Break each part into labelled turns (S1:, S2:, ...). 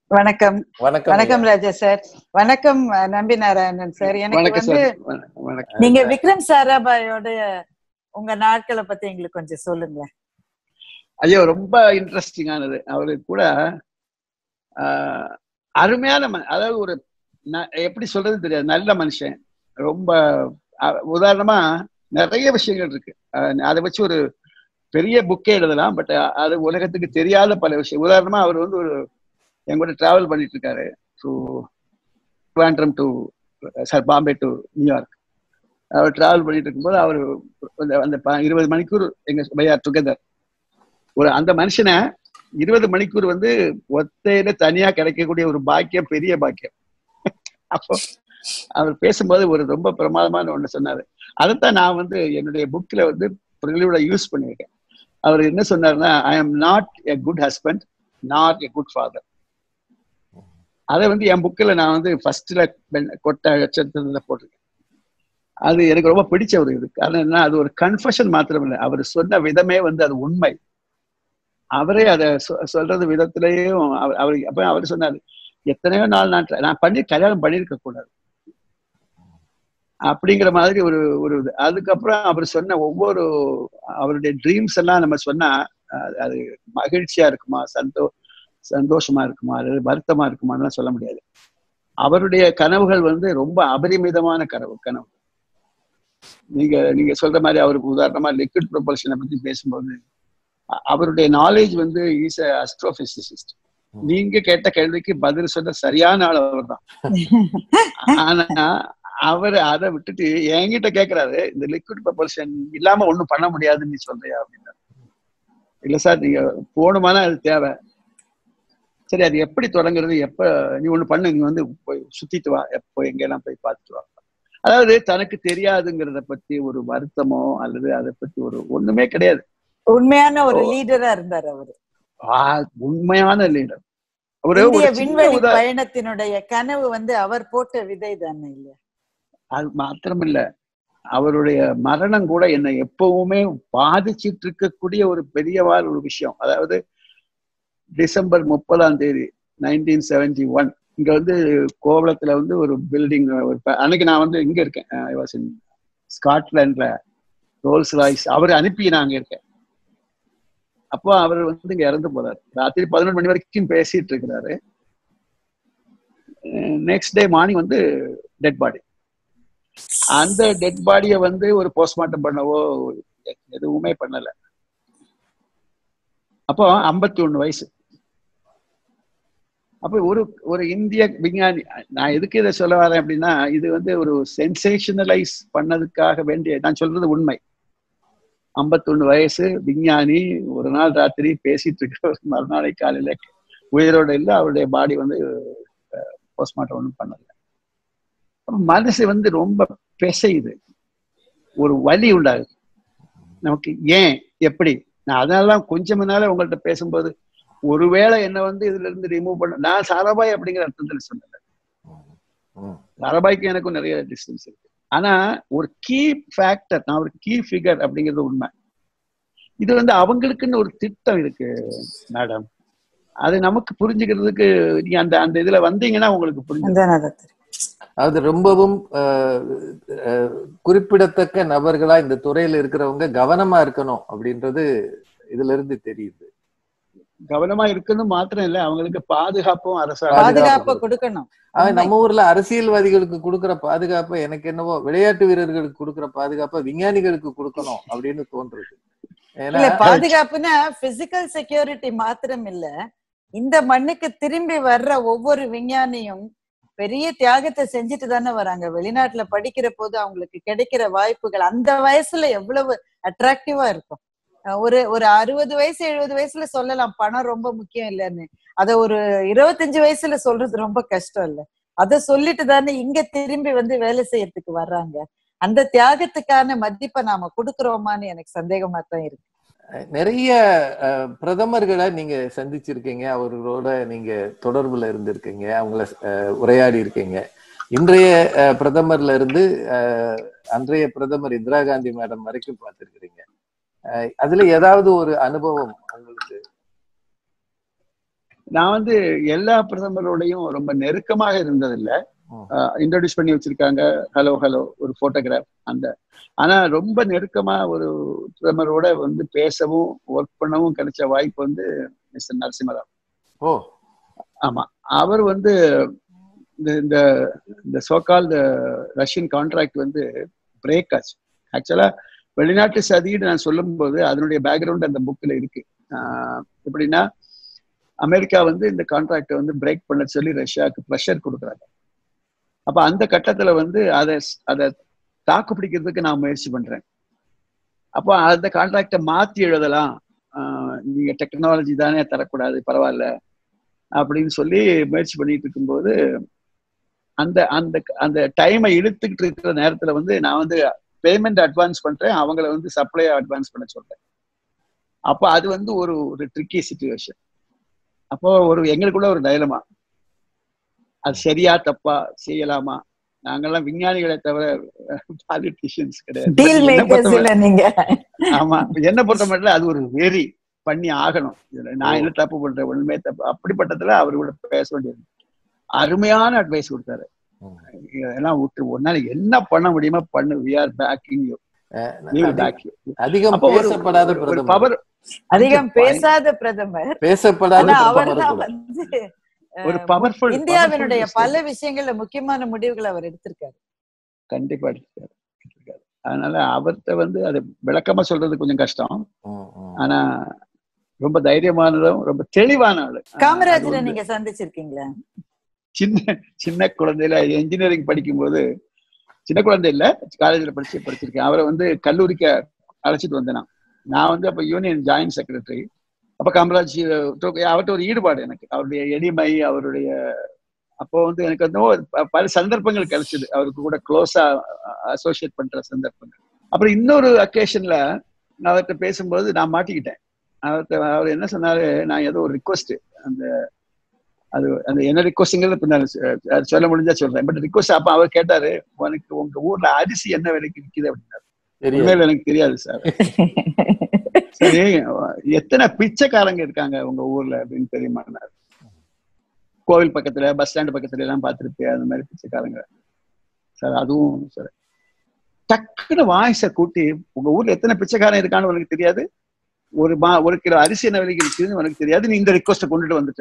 S1: வணக்கம்
S2: வணக்கம்
S1: வணக்கம் ராஜா சார் வணக்கம் அஹ், நம்பி நாராயணன் சார் எனக்கு
S3: வணக்கம்
S1: வந்து
S3: சார் வண- வணக்கம்
S1: நீங்க விக்ரம் சாராபாயோட உங்க நாட்களை பத்தி எங்களுக்கு கொஞ்சம் சொல்லுங்க
S3: ஐயோ ரொம்ப இன்ட்ரெஸ்டிங்கானது அவரு கூட ஆஹ், அருமையான ம- அதாவது ஒரு ந- எப்படி சொல்றது தெரியாது நல்ல மனுஷன் ரொம்ப அஹ், உதாரணமா நிறைய விஷயங்கள் இருக்கு அஹ், அதை வச்சு ஒரு பெரிய புக்கே எழுதலாம் பட் அது உலகத்துக்கு தெரியாத பல விஷயம் உதாரணமா அவர் வந்து ஒரு என் கூட டிராவல் பண்ணிட்டு இருக்காரு to quantum to sir Bombay to New York அவர் டிராவல் பண்ணிட்டு இருக்கும்போது அவர் அந்த- அந்த ப- இருபது மணிக்கூர் எங்க வை ஆர் டுகெதர் ஒரு அந்த மனுஷனை இருபது மணிக்கூர் வந்து ஒத்தையில தனியா கிடைக்கக்கூடிய ஒரு பாக்கியம் பெரிய பாக்கியம் அப்போ அவர் பேசும்போது ஒரு ரொம்ப பிரமாதமான ஒண்ணு சொன்னாரு அதைத்தான் நான் வந்து என்னுடைய புக்ல வந்து ப்ரிலியோட யூஸ் பண்ணியிருக்கேன் அவர் என்ன சொன்னாருன்னா I am not a good husband not a good father அதை வந்து என் புக்கில் நான் வந்து ஃபர்ஸ்ட்ல கொட்ட அச்சத்துல போட்டிருக்கேன் அது எனக்கு ரொம்ப பிடிச்ச ஒரு இது காரணம் என்ன அது ஒரு கன்ஃபஷன் மாத்திரம் இல்லை அவர் சொன்ன விதமே வந்து அது உண்மை அவரே அதை சொ- சொல்றது விதத்திலேயும் அவர் அவர் அப்ப அவர் சொன்னாரு எத்தனையோ நாள் நான் try- நான் பண்ணி கல்யாணம் பண்ணியிருக்க கூடாது அப்படிங்கிற மாதிரி ஒரு ஒரு இது அதுக்கப்புறம் அவர் சொன்ன ஒவ்வொரு அவருடைய ட்ரீம்ஸ் எல்லாம் நம்ம சொன்னா அது- அது மகிழ்ச்சியா இருக்குமா சந்தோ சந்தோஷமா இருக்குமா அல்லது வருத்தமா இருக்குமான்னு சொல்ல முடியாது அவருடைய கனவுகள் வந்து ரொம்ப அபரிமிதமான கனவு கனவு நீங்க நீங்க சொல்ற மாதிரி அவருக்கு உதாரணமா லிக்விட் ப்ரொபல்ஷனை பத்தி பேசும்போது அ- அவருடைய நாலேஜ் வந்து இஸ் அஸ்ட்ரோபிசிசிஸ்ட் நீங்க கேட்ட கேள்விக்கு பதில் சொன்ன சரியான ஆள் அவர் தான் ஆனா அவர் அதை விட்டுட்டு என்கிட்ட கேக்குறாரு இந்த லிக்விட் ப்ரொபல்ஷன் இல்லாம ஒண்ணும் பண்ண முடியாதுன்னு நீ சொல்றியா அப்படின்னா இல்ல சார் நீங்க போகணுமானா அது தேவை சரி அது எப்படி தொடங்குறது எப்ப நீ ஒண்ணு பண்ணு நீ வந்து போய் சுத்திட்டு வா எப்போ எங்கெல்லாம் போய் பார்த்துட்டு வா அதாவது தனக்கு தெரியாதுங்கிறத பத்தி ஒரு வருத்தமோ அல்லது அதை பத்தி ஒரு ஒண்ணுமே கிடையாது
S1: உண்மையான ஒரு லீடரா இருந்தார் அவரு
S3: ஆ, உண்மையான லீடர் ஒரு ஒரு
S1: இந்திய
S3: சின்ன
S1: விண்வெளி
S3: உதா-
S1: பயணத்தினுடைய கனவு வந்து அவர் போட்ட விதை தானே இல்ல
S3: அது மாத்திரமில்ல அவருடைய மரணம் கூட என்னை எப்பவுமே பாதிச்சிட்டு இருக்கக்கூடிய ஒரு பெரியவாள் ஒரு விஷயம் அதாவது டிசம்பர் முப்பதாம் தேதி நைன்டீன் செவன்டி ஒன் இங்க வந்து கோவளத்துல வந்து ஒரு பில்டிங் ஒரு ப- அன்னைக்கு நான் வந்து இங்க இருக்கேன் ஐ வாஸ் இன் ஸ்காட்லாண்ட்ல ரோல்ஸ் ராய்ஸ் அவர் அனுப்பி நான் அங்க இருக்கேன் அப்போ அவர் வந்து இங்க இறந்து போறாரு ராத்திரி பதினொன்று மணி வரைக்கும் பேசிட்டு இருக்கிறாரு நெக்ஸ்ட் டே மார்னிங் வந்து டெட் பாடி அந்த டெட் பாடியை வந்து ஒரு போஸ்ட்மார்ட்டம் பண்ணவோ எதுவுமே பண்ணல அப்போ ஐம்பத்தி ஒண்ணு வயசு அப்போ ஒரு ஒரு இந்திய விஞ்ஞானி நான் எதுக்கு இதை சொல்ல வரேன் அப்படின்னா இது வந்து ஒரு சென்சேஷனலைஸ் பண்ணதுக்காக வேண்டிய நான் சொல்றது உண்மை ஐம்பத்தொன்னு வயசு விஞ்ஞானி ஒரு நாள் ராத்திரி பேசிட்டு இருக்க மறுநாளை காலையில உயிரோட இல்லை அவருடைய பாடி வந்து போஸ்ட்மார்ட்டம் ஒன்றும் பண்ணல அப்ப மனசு வந்து ரொம்ப பிசையுது ஒரு வலி உண்டாகுது நமக்கு ஏன் எப்படி நான் அதனாலதான் கொஞ்சம் முன்னால உங்கள்ட்ட பேசும்போது ஒருவேளை என்ன வந்து இதுல இருந்து ரிமூவ் பண்ண நான் சாராபாய் அப்படிங்கிற அர்த்தத்துல சொன்னேன்
S2: ம்.
S3: சாராபாய்க்கு எனக்கும் நிறைய டிஸ்டன்ஸ் இருக்கு ஆனா ஒரு கீ ஃபேக்டர் நான் ஒரு கீ ஃபிகர் அப்படிங்கிறது உண்மை இது வந்து அவங்களுக்குன்னு ஒரு திட்டம் இருக்கு மேடம் அது நமக்கு புரிஞ்சுக்கிறதுக்கு நீங்க அந்த அந்த இதுல வந்தீங்கன்னா உங்களுக்கு புரிஞ்சு
S1: அந்த நேரத்துல.
S2: அது ரொம்பவும் அஹ், அஹ், குறிப்பிடத்தக்க நபர்களா இந்த துறையில இருக்கிறவங்க கவனமா இருக்கணும் அப்படின்றது இதுல இருந்து தெரியுது
S3: கவனமா இருக்கணும் மாத்திரம் இல்ல அவங்களுக்கு பாதுகாப்பும் அரசாங்கம்
S1: பாதுகாப்பை கொடுக்கணும்
S2: ஆனா நம்ம ஊர்ல அரசியல்வாதிகளுக்கு கொடுக்கிற பாதுகாப்பை எனக்கு என்னவோ விளையாட்டு வீரர்களுக்கு கொடுக்கிற பாதுகாப்பை விஞ்ஞானிகளுக்கு கொடுக்கணும் அப்படின்னு தோன்றுது ஏன்னா
S1: இல்ல பாதுகாப்புனா பிசிக்கல் செக்யூரிட்டி மாத்திரம் இல்ல இந்த மண்ணுக்கு திரும்பி வர்ற ஒவ்வொரு விஞ்ஞானியும் பெரிய தியாகத்தை செஞ்சுட்டு தானே வராங்க வெளிநாட்டுல படிக்கிற போது அவங்களுக்கு கிடைக்கிற வாய்ப்புகள் அந்த வயசுல எவ்வளவு அட்ராக்டிவா இருக்கும் அஹ் ஒரு ஒரு அறுபது வயசு எழுபது வயசுல சொல்லலாம் பணம் ரொம்ப முக்கியம் இல்லைன்னு அத ஒரு இருபத்தஞ்சு வயசுல சொல்றது ரொம்ப கஷ்டம் இல்ல அத சொல்லிட்டு தானே இங்க திரும்பி வந்து வேலை செய்யறதுக்கு வர்றாங்க அந்த தியாகத்துக்கான மதிப்பை நாம கொடுக்கறோமான்னு எனக்கு சந்தேகமா தான் இருக்கு
S2: நிறைய அஹ், பிரதமர்களை நீங்க சந்திச்சிருக்கீங்க அவர்களோட நீங்க தொடர்புல இருந்திருக்கீங்க அவங்கள அஹ், உரையாடி இருக்கீங்க இன்றைய அஹ், பிரதமர்ல இருந்து அஹ், அன்றைய பிரதமர் இந்திரா காந்தி மேடம் வரைக்கும் பார்த்திருக்கிறீங்க அஹ், அதுல ஏதாவது ஒரு அனுபவம் உங்களுக்கு
S3: நான் வந்து எல்லா பிரதமரோடையும் ரொம்ப நெருக்கமாக இருந்ததில்ல
S2: ம்.
S3: இன்ட்ரடியூஸ் பண்ணி வச்சிருக்காங்க ஹலோ ஹலோ ஒரு போட்டோகிராஃப் அந்த ஆனா ரொம்ப நெருக்கமா ஒரு பிரதமரோட வந்து பேசவும் ஒர்க் பண்ணவும் கிடைச்ச வாய்ப்பு வந்து மிஸ்டர் நரசிம்மராவ்
S2: ஓ
S3: ஆமா அவர் வந்து இந்த இந்த இந்த சோகால் ரஷ்யன் கான்ட்ராக்ட் வந்து பிரேக் ஆச்சு ஆக்சுவலா வெளிநாட்டு சதின்னு நான் சொல்லும்போது அதனுடைய பேக்ரவுண்ட் அந்த புக்ல இருக்கு ஆஹ் எப்படின்னா அமெரிக்கா வந்து இந்த கான்ட்ராக்டை வந்து பிரேக் பண்ண சொல்லி ரஷ்யாவுக்கு ப்ரெஷர் கொடுக்குறாங்க அப்ப அந்த கட்டத்துல வந்து அதை அதை தாக்கு பிடிக்கிறதுக்கு நான் முயற்சி பண்றேன் அப்போ அந்த கான்ட்ராக்டை மாத்தி எழுதலாம் ஆஹ் நீங்க டெக்னாலஜி தானே தரக்கூடாது பரவாயில்ல அப்படின்னு சொல்லி முயற்சி பண்ணிட்டு இருக்கும்போது அந்த அந்த அந்த டைமை இழுத்துக்கிட்டு இருக்கிற நேரத்துல வந்து நான் வந்து பேமெண்ட் அட்வான்ஸ் பண்றேன் அவங்கள வந்து சப்ளை அட்வான்ஸ் பண்ண சொல்றேன் அப்போ அது வந்து ஒரு ஒரு ட்ரிக்கி சுச்சுவேஷன் அப்போ ஒரு எங்களுக்குள்ள ஒரு டைலமா அது சரியா தப்பா செய்யலாமா நாங்கெல்லாம் விஞ்ஞானிகளை தவிர பாலிட்டிஷியன்ஸ் கிடையாது
S1: டீல்
S3: என்னை
S1: மேக்கர்ஸ்
S3: பொறுத்தவரை-
S1: இல்ல நீங்க
S3: ஆமா என்ன பொறுத்த மட்டும் அது ஒரு வெறி பண்ணி ஆகணும் இதுல நான் என்ன தப்பு பண்றேன் ஒண்ணுமே தப்பு அப்படிப்பட்டதுல அவர் கூட பேச வேண்டியது அருமையான அட்வைஸ் கொடுத்தாரு
S2: ம்.
S3: இதெல்லாம் விட்டு ஒரு நாள் என்ன பண்ண முடியுமோ பண்ணு we are backing you
S2: ah,
S3: we
S2: அதிக-
S3: பேக் யூ
S2: அதிகம்
S3: அப்போ ஒரு
S2: பேசப்படாத
S3: ஒரு
S2: பிரதமர்
S3: பவர்
S1: அதிகம்
S3: point.
S1: பேசாத பிரதமர்
S2: பேசப்படாத
S1: ஆனா அவர்
S2: பிரதமர்
S1: தான்
S2: கூட.
S1: வந்து
S3: ஒரு
S1: அஹ்,
S3: பவர்ஃபுல்
S1: இந்தியாவினுடைய பல விஷயங்கள்ல முக்கியமான முடிவுகள் அவர் எடுத்திருக்காரு
S3: கண்டிப்பா எடுத்திருக்காரு எடுத்திருக்காரு. அதனால அவர்கிட்ட வந்து அது விளக்கமா சொல்றது கொஞ்சம் கஷ்டம்
S2: ம், ம்.
S3: ஆனா ரொம்ப தைரியமானதும் ரொம்ப தெளிவான ஆளு அது
S1: காமராஜரை
S3: வந்து
S1: நீங்க சந்திச்சிருக்கீங்களா
S3: சின்ன சின்ன குழந்தையில என்ஜினியரிங் படிக்கும்போது சின்ன குழந்தை இல்ல காலேஜ்ல படிச்சு படிச்சிருக்கேன் அவரை வந்து கல்லூரிக்கு அழைச்சிட்டு வந்தேன் நான். நான் வந்து அப்ப யூனியன் ஜாயின்ட் செக்ரட்டரி அப்ப காமராஜ் அஹ், அவர்ட்ட ஒரு ஈடுபாடு எனக்கு அவருடைய எளிமை அவருடைய அப்போ வந்து எனக்கு வந்து ஒரு ப- பல சந்தர்ப்பங்கள் கிடைச்சது அவருக்கு கூட க்ளோஸா அசோசியேட் பண்ற சந்தர்ப்பங்கள் அப்புறம் இன்னொரு அக்கேஷன்ல நான் அவர்கிட்ட பேசும்போது நான் மாட்டிக்கிட்டேன் அவர்கிட்ட அவர் என்ன சொன்னாரு நான் ஏதோ ஒரு ரிக்வஸ்ட் அந்த அது அந்த என்ன ரிக்வஸ்ட்ங்கிறது பின்னாடி சொ- அது சொல்ல முடிஞ்சா சொல்றேன் பட் ரிக்வஸ்ட் அப்ப அவர் கேட்டாரு உனக்கு உங்க ஊர்ல அரிசி என்ன விலைக்கு விக்குது அப்படின்னாரு
S2: தெரியாது
S3: உண்மையில எனக்கு தெரியாது சார் சரி எத்தனை பிச்சைக்காரங்க இருக்காங்க உங்க ஊர்ல அப்படின்னு தெரியுமான்னாரு கோவில் பக்கத்துல பஸ் ஸ்டாண்ட் பக்கத்துல எல்லாம் பார்த்திருப்பேன் அந்த மாதிரி பிச்சைக்காரங்க சார் அதுவும் சார் டக்குன்னு வாய்ஸ கூட்டி உங்க ஊர்ல எத்தனை பிச்சைக்காரன் இருக்கான்னு உனக்கு தெரியாது ஒரு மா ஒரு கிலோ அரிசி என்ன விலைக்கு விற்குதுன்னு உனக்கு தெரியாது நீ இந்த ரிக்வஸ்ட கொண்டுட்டு வந்துட்ட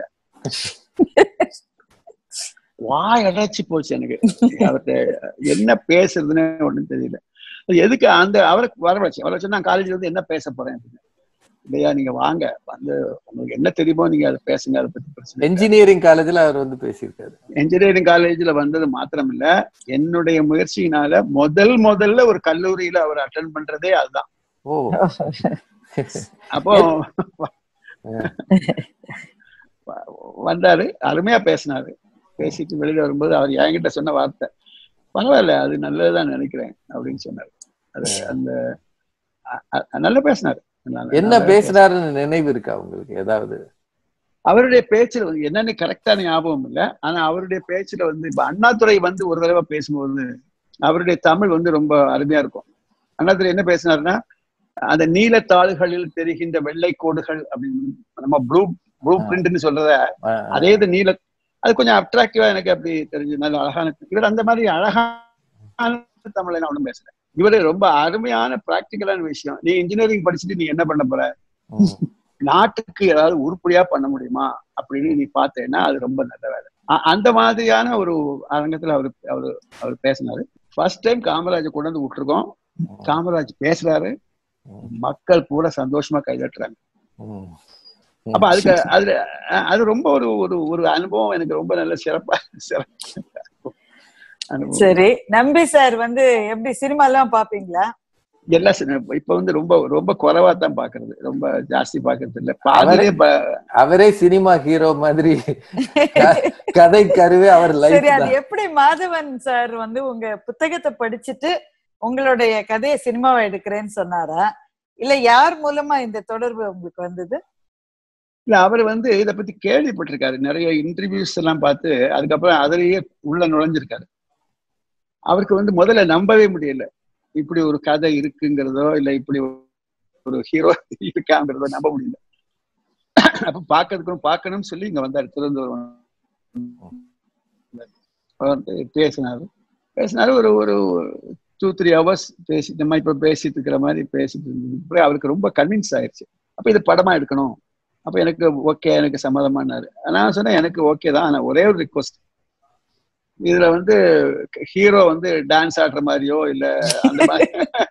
S3: வாய் அடைச்சு போச்சு எனக்கு அவர்கிட்ட என்ன பேசுறதுன்னு ஒண்ணும் தெரியல அது எதுக்கு அந்த அவரை வர வச்சு அவரை வச்சு நான் காலேஜ்ல வந்து என்ன பேச போறேன் அப்படின்னு இல்லையா நீங்க வாங்க வந்து உங்களுக்கு என்ன தெரியுமோ நீங்க அதை பேசுங்க அதை பத்தி பிரச்சனை இல்லை.
S2: என்ஜினியரிங் காலேஜ்ல அவர் வந்து பேசியிருக்காரு
S3: என்ஜினியரிங் காலேஜ்ல வந்தது மாத்திரம் இல்ல என்னுடைய முயற்சியினால முதல் முதல்ல ஒரு கல்லூரியில அவர் அட்டன் பண்றதே அதுதான்
S2: ஓ
S3: அப்போ வந்தாரு அருமையா பேசினாரு பேசிட்டு வெளியில வரும்போது அவர் என்கிட்ட சொன்ன வார்த்தை பரவாயில்ல அது நல்லதுதான் நினைக்கிறேன் அப்படின்னு சொன்னாரு அது அந்த அ- அ- நல்லா பேசினாரு நல்லா-
S2: என்ன
S3: நல்லா
S2: பேசினாருன்னு நினைவு இருக்கா உங்களுக்கு ஏதாவது
S3: அவருடைய பேச்சுல வந்து என்னன்னு கரெக்டா ஞாபகம் இல்ல ஆனா அவருடைய பேச்சுல வந்து இப்ப அண்ணாதுரை வந்து ஒரு தடவை பேசும்போது அவருடைய தமிழ் வந்து ரொம்ப அருமையா இருக்கும் அண்ணாதுரை என்ன பேசினாருன்னா அந்த நீலத்தாள்களில் தெரிகின்ற வெள்ளை கோடுகள் அப்படின்னு நம்ம ப்ளூ ப்ளூ பிரிண்ட்னு சொல்றத
S2: அஹ்,
S3: அதே இது நீல அது கொஞ்சம் அட்ராக்டிவா எனக்கு அப்படி தெரிஞ்சு நல்ல அழகான இவர் அந்த மாதிரி அழகான தமிழை நான் ஒண்ணும் பேசுறேன் இவரு ரொம்ப அருமையான பிராக்டிக்கலான விஷயம் நீ இன்ஜினியரிங் படிச்சுட்டு நீ என்ன பண்ண போற
S2: ம்,
S3: நாட்டுக்கு ஏதாவது உருப்படியா பண்ண முடியுமா அப்படின்னு நீ பார்த்தேன்னா அது ரொம்ப நல்ல வேலை அ- அந்த மாதிரியான ஒரு அரங்கத்துல அவரு அவரு அவர் பேசினாரு ஃபர்ஸ்ட் டைம் காமராஜ் கொண்டு வந்து விட்டுருக்கோம் காமராஜ் பேசுறாரு
S2: ம்,
S3: மக்கள் பூரா சந்தோஷமா கைதட்டுறாங்க
S2: ம்.
S3: அப்ப அதுக்கு அதுல அஹ், அது ரொம்ப ஒரு ஒரு ஒரு அனுபவம் எனக்கு ரொம்ப நல்ல சிறப்பா சிறப்பா அனுபவம்
S1: சரி நம்பி சார் வந்து எப்படி சினிமா எல்லாம் பாப்பீங்களா
S3: எல்லா சின்ன- இப்ப வந்து ரொம்ப ரொம்ப குறைவா தான் பாக்குறது ரொம்ப ஜாஸ்தி பாக்குறது இல்ல பாதிலே ப-
S2: அவரே சினிமா ஹீரோ மாதிரி க- கதை கருவே அவர் லைஃப்
S1: சரி அது
S2: தான்
S1: எப்படி மாதவன் சார் வந்து உங்க புத்தகத்தை படிச்சுட்டு உங்களுடைய கதையை சினிமாவை எடுக்கிறேன்னு சொன்னாரா இல்ல யார் மூலமா இந்த தொடர்பு உங்களுக்கு வந்தது
S3: இல்ல அவர் வந்து இத பத்தி கேள்விப்பட்டிருக்காரு நிறைய இன்டர்வியூஸ் எல்லாம் பார்த்து அதுக்கப்புறம் அதிலேயே உள்ள நுழைஞ்சிருக்காரு அவருக்கு வந்து முதல்ல நம்பவே முடியல இப்படி ஒரு கதை இருக்குங்கிறதோ இல்ல இப்படி ஒரு ஹீரோ இருக்காங்கிறதோ நம்ப முடியல அப்ப பாக்கிறதுக்கு பார்க்கணும்னு சொல்லி இங்க வந்தாரு திருவனந்தபுரம் வந்து பேசினாரு பேசினாரு ஒரு ஒரு டூ த்ரீ ஹவர்ஸ் பேசி நம்ம இப்ப பேசிட்டு இருக்கிற மாதிரி பேசிட்டு இருந்தது அப்புறம் அவருக்கு ரொம்ப கன்வின்ஸ் ஆயிடுச்சு அப்ப இது படமா எடுக்கணும் அப்ப எனக்கு ஓகே எனக்கு சம்மதமானாரு நான் சொன்னேன் எனக்கு ஓகே தான் ஆனா ஒரே ஒரு ரிக்வஸ்ட் இதுல வந்து ஹீரோ வந்து டான்ஸ் ஆடுற மாதிரியோ இல்ல அந்த மாதிரி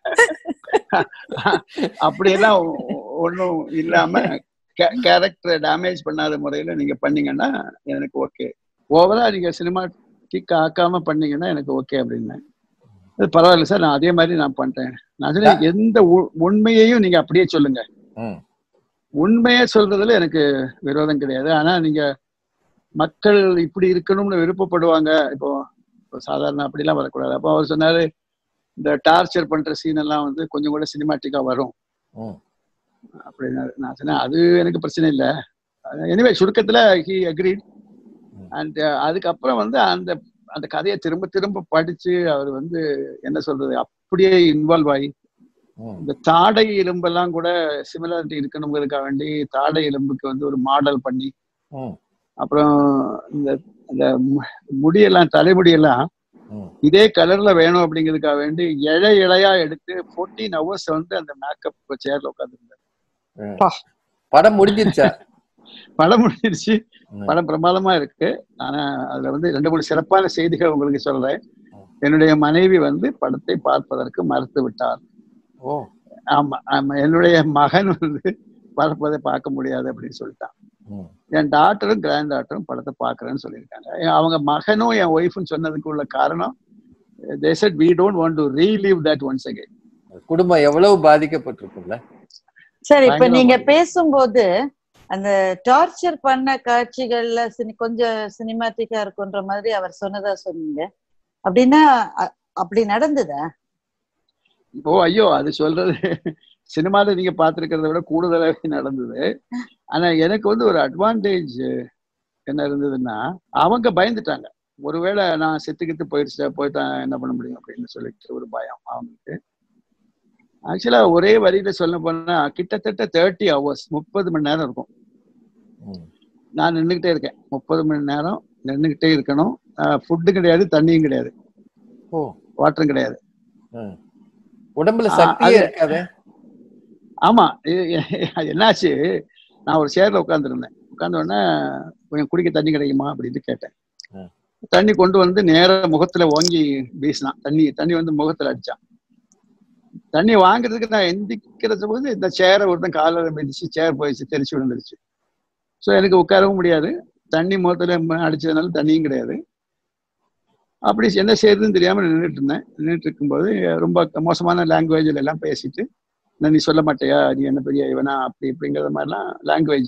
S3: அப்படியெல்லாம் ஒன்றும் இல்லாம கேரக்டரை டேமேஜ் பண்ணாத முறையில நீங்க பண்ணீங்கன்னா எனக்கு ஓகே ஓவரா நீங்க சினிமா கிக் ஆக்காம பண்ணீங்கன்னா எனக்கு ஓகே அப்படின்னேன் அது பரவாயில்ல சார் நான் அதே மாதிரி நான் பண்றேன் நான் சொன்னேன் எந்த உ- உண்மையையும் நீங்க அப்படியே சொல்லுங்க
S2: ம்,
S3: உண்மையை சொல்றதுல எனக்கு விரோதம் கிடையாது ஆனா நீங்க மக்கள் இப்படி இருக்கணும்னு விருப்பப்படுவாங்க இப்போ இப்போ சாதாரண அப்படிலாம் வரக்கூடாது அப்போ அவர் சொன்னாரு இந்த டார்ச்சர் பண்ற சீன் எல்லாம் வந்து கொஞ்சம் கூட சினிமாட்டிக்கா வரும்
S2: ம்,
S3: அப்படின்னாரு நான் சொன்னேன் அது எனக்கு பிரச்சனை இல்லை எனிவே சுருக்கத்துல ஹி அக்ரீட் அண்ட் அதுக்கப்புறம் வந்து அந்த அந்த கதையை திரும்ப திரும்ப படிச்சு அவர் வந்து என்ன சொல்றது அப்படியே இன்வால்வ் ஆகி
S2: ம்,
S3: இந்த தாடை எலும்பெல்லாம் கூட சிமிலாரிட்டி இருக்கணுங்கிறதுக்காக வேண்டி தாடை எலும்புக்கு வந்து ஒரு மாடல் பண்ணி
S2: ம்,
S3: அப்புறம் இந்த இந்த மு- முடியெல்லாம் தலைமுடியெல்லாம்
S2: ம்.
S3: இதே கலர்ல வேணும் அப்படிங்கிறதுக்காக வேண்டி இழை இழையா எடுத்து ஃபோர்டீன் ஹவர்ஸ் வந்து அந்த மேக்கப் சேர்ல உட்காந்துருந்தார்
S2: படம் முடிஞ்சிருச்சா
S3: படம் முடிஞ்சிருச்சு
S2: ம்.
S3: படம் பிரமாதமா இருக்கு ஆனா அதுல வந்து ரெண்டு மூணு சிறப்பான செய்திகள் உங்களுக்கு சொல்றேன் என்னுடைய மனைவி வந்து படத்தை பார்ப்பதற்கு மறுத்து விட்டார்
S2: ஓ
S3: ஆமா ஆமா என்னுடைய மகன் வந்து பார்ப்பதை பார்க்க முடியாது அப்படின்னு சொல்லிட்டான்
S2: ம்,
S3: என் டாக்டரும் கிராண்ட் டாக்டரும் படத்தை பார்க்கறேன்னு சொல்லியிருக்காங்க என் அவங்க மகனும் என் ஒய்ஃபும் சொன்னதுக்கு உள்ள காரணம் they said we don't want to relieve that once again
S2: குடும்பம் எவ்வளவு பாதிக்கப்பட்டிருக்கும்ல
S1: சரி இப்ப
S3: பயங்கரமா
S1: நீங்க
S3: இருக்கு.
S1: பேசும்போது அந்த டார்ச்சர் பண்ண காட்சிகள்ல சினி- கொஞ்சம் சினிமாட்டிக்கா இருக்குன்ற மாதிரி அவர் சொன்னதா சொன்னீங்க அப்படின்னா அ- அப்படி நடந்ததா
S3: ஓ ஐயோ அது சொல்றது சினிமால நீங்க பார்த்திருக்கிறத விட கூடுதலாவே நடந்தது ஆனா எனக்கு வந்து ஒரு அட்வான்டேஜ் என்ன இருந்ததுன்னா அவங்க பயந்துட்டாங்க ஒருவேளை நான் செத்துக்கிட்டு போயிடுச்சு போயிட்டா என்ன பண்ண முடியும் அப்படின்னு சொல்லிட்டு ஒரு பயம் அவங்களுக்கு ஆக்சுவலா ஒரே வரியில சொல்ல போனா கிட்டத்தட்ட தேர்ட்டி ஹவர்ஸ் முப்பது மணி நேரம் இருக்கும்
S2: ம்,
S3: நான் நின்றுகிட்டே இருக்கேன் முப்பது மணி நேரம் நின்றுகிட்டே இருக்கணும் ஃபுட்டு கிடையாது தண்ணியும் கிடையாது
S2: ஓ
S3: வாட்டரும் கிடையாது
S2: ம். உடம்புல
S3: ஆ,
S2: சக்தியே
S3: அது-
S2: இருக்காதே
S3: ஆமா இது- இது என்னாச்சு நான் ஒரு சேர்ல உட்காந்துருந்தேன் உட்கார்ந்த உடனே கொஞ்சம் குடிக்க தண்ணி கிடைக்குமா அப்படின்னு கேட்டேன்
S2: ம்.
S3: தண்ணி கொண்டு வந்து நேர முகத்துல ஓங்கி வீசினான் தண்ணி தண்ணி வந்து முகத்துல அடிச்சான் தண்ணி வாங்குறதுக்கு நான் எந்திக்கிறது போது இந்த சேரை ஒருத்தன் காலில் மிதிச்சு சேர் போயிடுச்சு தெரிச்சு விழுந்துருச்சு ஸோ எனக்கு உட்காரவும் முடியாது தண்ணி முகத்துல ம- அடிச்சதுனால தண்ணியும் கிடையாது அப்படி என்ன செய்யறதுன்னு தெரியாம நின்றுட்டு இருந்தேன் நின்றுட்டு இருக்கும்போது ரொம்ப மோசமான லாங்குவேஜ்ல எல்லாம் பேசிட்டு "என்ன நீ சொல்ல மாட்டியா நீ என்ன பெரிய இவனா அப்படி இப்படிங்கிற மாதிரிலாம் லாங்குவேஜ்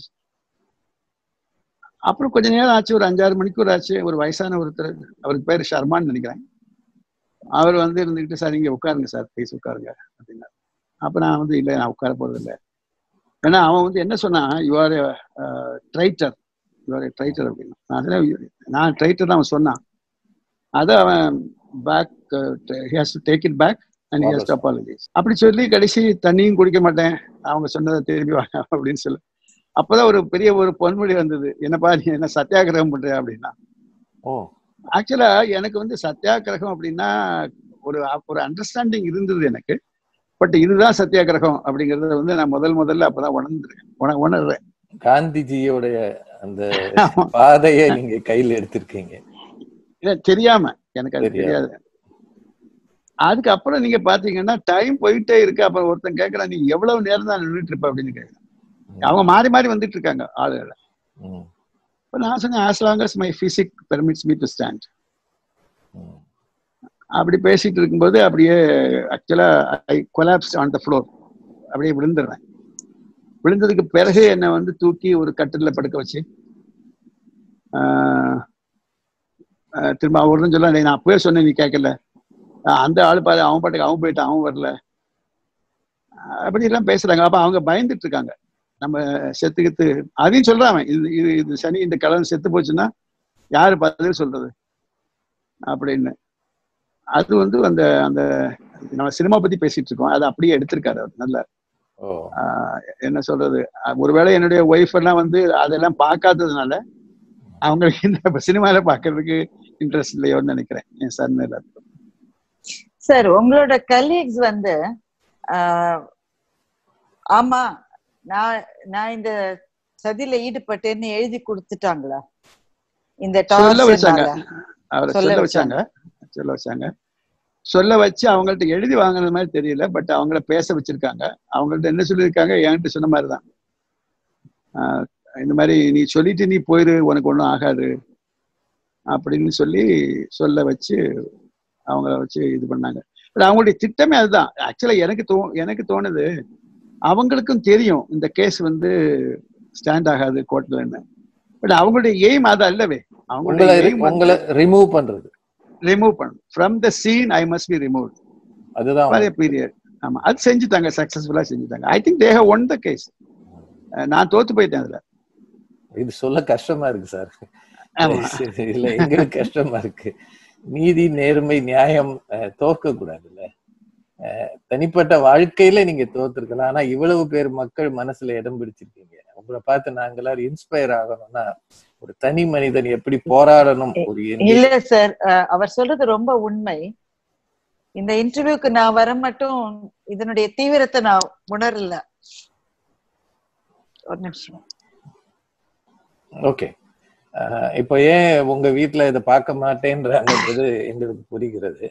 S3: அப்புறம் கொஞ்ச நேரம் ஆச்சு ஒரு அஞ்சாறு மணிக்கூர் ஆச்சு ஒரு வயசான ஒருத்தர் அவருக்கு பேர் ஷர்மான்னு நினைக்கிறேன் அவர் வந்து இருந்துக்கிட்டு சார் இங்க உட்காருங்க சார் ப்ளீஸ் உட்காருங்க அப்படின்னாரு அப்ப நான் வந்து இல்லை நான் உட்கார போறது இல்லை ஏன்னா அவன் வந்து என்ன சொன்னான் யுவர் ட்ரைட்டர் யுவர் ட்ரைட்டர் அப்படின்னா நான் சொன்னேன், நான் ட்ரைட்டர் தான் அவன் சொன்னான் அதை அவன் back has to take it back and has to apologise அப்படி சொல்லி கடைசி தண்ணியும் குடிக்க மாட்டேன் அவங்க சொன்னதை திரும்பி வாங்க அப்படின்னு சொல்லி அப்பதான் ஒரு பெரிய ஒரு பொன்மொழி வந்தது என்னப்பா நீ என்ன சத்தியாகிரகம் பண்ற அப்படின்னா
S2: ஓ
S3: ஆக்சுவலா எனக்கு வந்து சத்தியாகிரகம் அப்படின்னா ஒரு ஒரு அண்டர்ஸ்டாண்டிங் இருந்தது எனக்கு பட் இதுதான் சத்தியாகிரகம் அப்படிங்கறத வந்து நான் முதல் முதல்ல அப்பதான் உணர்ந்துருக்கேன் உண- உணர்றேன்
S2: காந்திஜியோடைய அந்த
S3: ஆமா.
S2: பாதையை நீங்க கையில எடுத்திருக்கீங்க
S3: இல்ல தெரியாம எனக்கு அது
S2: தெரியாது.
S3: தெரியாது அதுக்கப்புறம் நீங்க பாத்தீங்கன்னா டைம் போயிட்டே இருக்கு அப்புறம் ஒருத்தன் கேக்குறான் நீ எவ்வளவு நேரம் தான் நின்றுட்டு இருப்ப அப்படின்னு கேக்குறான் அவங்க மாறி மாறி வந்துட்டு இருக்காங்க ஆளுகளை
S2: ம்,
S3: இப்ப நான் சொன்னேன் as long as my physique permits me to stand
S2: hmm.
S3: அப்படி பேசிட்டு இருக்கும்போது அப்படியே ஆக்சுவலா I collapse on the floor அப்படியே விழுந்துடுறேன் விழுந்ததுக்கு பிறகு என்னை வந்து தூக்கி ஒரு கட்டில படுக்க வச்சு ஆஹ், ஆஹ், திரும்ப அவரும் சொல்ல நான் அப்பவே சொன்னேன் நீ கேட்கல ஆஹ், அந்த ஆளு பாரு அவன் பாட்டுக்கு அவன் போயிட்டான் அவன் வரல ஆஹ், அப்படி எல்லாம் பேசுறாங்க அப்ப அவங்க பயந்துட்டு இருக்காங்க நம்ம செத்துக்கிட்டு அதையும் சொல்றான் இது இது இது சனி இந்த கலந்து செத்து போச்சுன்னா யாரு பதில் சொல்றது அப்படின்னு அது வந்து அந்த அந்த நம்ம சினிமா பத்தி பேசிட்டு இருக்கோம் அதை அப்படியே எடுத்திருக்காரு அவர் நல்ல
S2: ஓ
S3: ஆஹ் என்ன சொல்றது அஹ் ஒருவேளை என்னுடைய ஒய்ஃப் எல்லாம் வந்து அதெல்லாம் பார்க்காததுனால அவங்களுக்கு இந்த சினிமால பாக்குறதுக்கு இன்ட்ரெஸ்ட் இல்லையோன்னு நினைக்கிறேன் என் சன் எல்லாத்துக்கும்
S1: சார் உங்களோட கலீக்ஸ் வந்து ஆஹ், ஆமா நான் நான் இந்த சதியில ஈடுபட்டேன்னு எழுதி கொடுத்துட்டாங்களா இந்த
S3: சொல்ல வச்சாங்க
S1: torture-னால?
S3: அவரை
S1: சொல்ல
S3: சொல்ல வச்சாங்க சொல்ல வச்சாங்க சொல்ல வச்சு அவங்கள்ட்ட எழுதி வாங்குனது மாதிரி தெரியல பட் அவங்கள பேச வச்சிருக்காங்க அவங்கள்ட்ட என்ன சொல்லியிருக்காங்க என்கிட்ட சொன்ன மாதிரி தான் ஆஹ் இந்த மாதிரி நீ சொல்லிட்டு நீ போயிரு உனக்கு ஒன்றும் ஆகாது அப்படின்னு சொல்லி சொல்ல வச்சு அவங்கள வச்சு இது பண்ணாங்க பட் அவங்களுடைய திட்டமே அதுதான் ஆக்சுவலா எனக்கு தோ எனக்கு தோணுது அவங்களுக்கும் தெரியும் இந்த கேஸ் வந்து ஸ்டாண்ட் ஆகாது கோர்ட்லன்னு பட் அவங்களுடைய எய்ம் அது அல்லவே
S2: உங்களை
S3: அவங்களுடைய aim வந்து-
S2: உங்களை ரிமூவ் பண்றது
S3: ரிமூவ் பண்ணும் from the scene I must be remove
S2: அதுதான்
S3: ஃபார் பீரியட் ஆமா அது செஞ்சுட்டாங்க சக்சஸ்ஃபுல்லா செஞ்சுட்டாங்க I think they have won the case நான் தோத்து போயிட்டேன் அதுல
S2: இது சொல்ல கஷ்டமா இருக்கு சார்
S3: ஆமா
S2: இல்ல எங்களுக்கு கஷ்டமா இருக்கு நீதி நேர்மை நியாயம் அஹ், தோற்க கூடாதுல்ல அஹ், தனிப்பட்ட வாழ்க்கையில நீங்க தோத்துருக்கலாம் ஆனா இவ்வளவு பேர் மக்கள் மனசுல இடம் பிடிச்சிருக்கீங்க உங்களை பார்த்து நாங்க எல்லாரும் இன்ஸ்பயர் ஆகணும்னா ஒரு தனி மனிதன் எப்படி போராடணும் ஒரு எண்ணி-
S1: இல்ல சார் அவர் சொல்றது ரொம்ப உண்மை இந்த இன்டர்வியூக்கு நான் வர மட்டும் இதனுடைய தீவிரத்தை நான் உணரல ஒரு நிமிஷம்
S2: ஓகே இப்போ ஏன் உங்க வீட்ல இதை பார்க்க மாட்டேன்றாங்கன்றது எங்களுக்கு புரிகிறது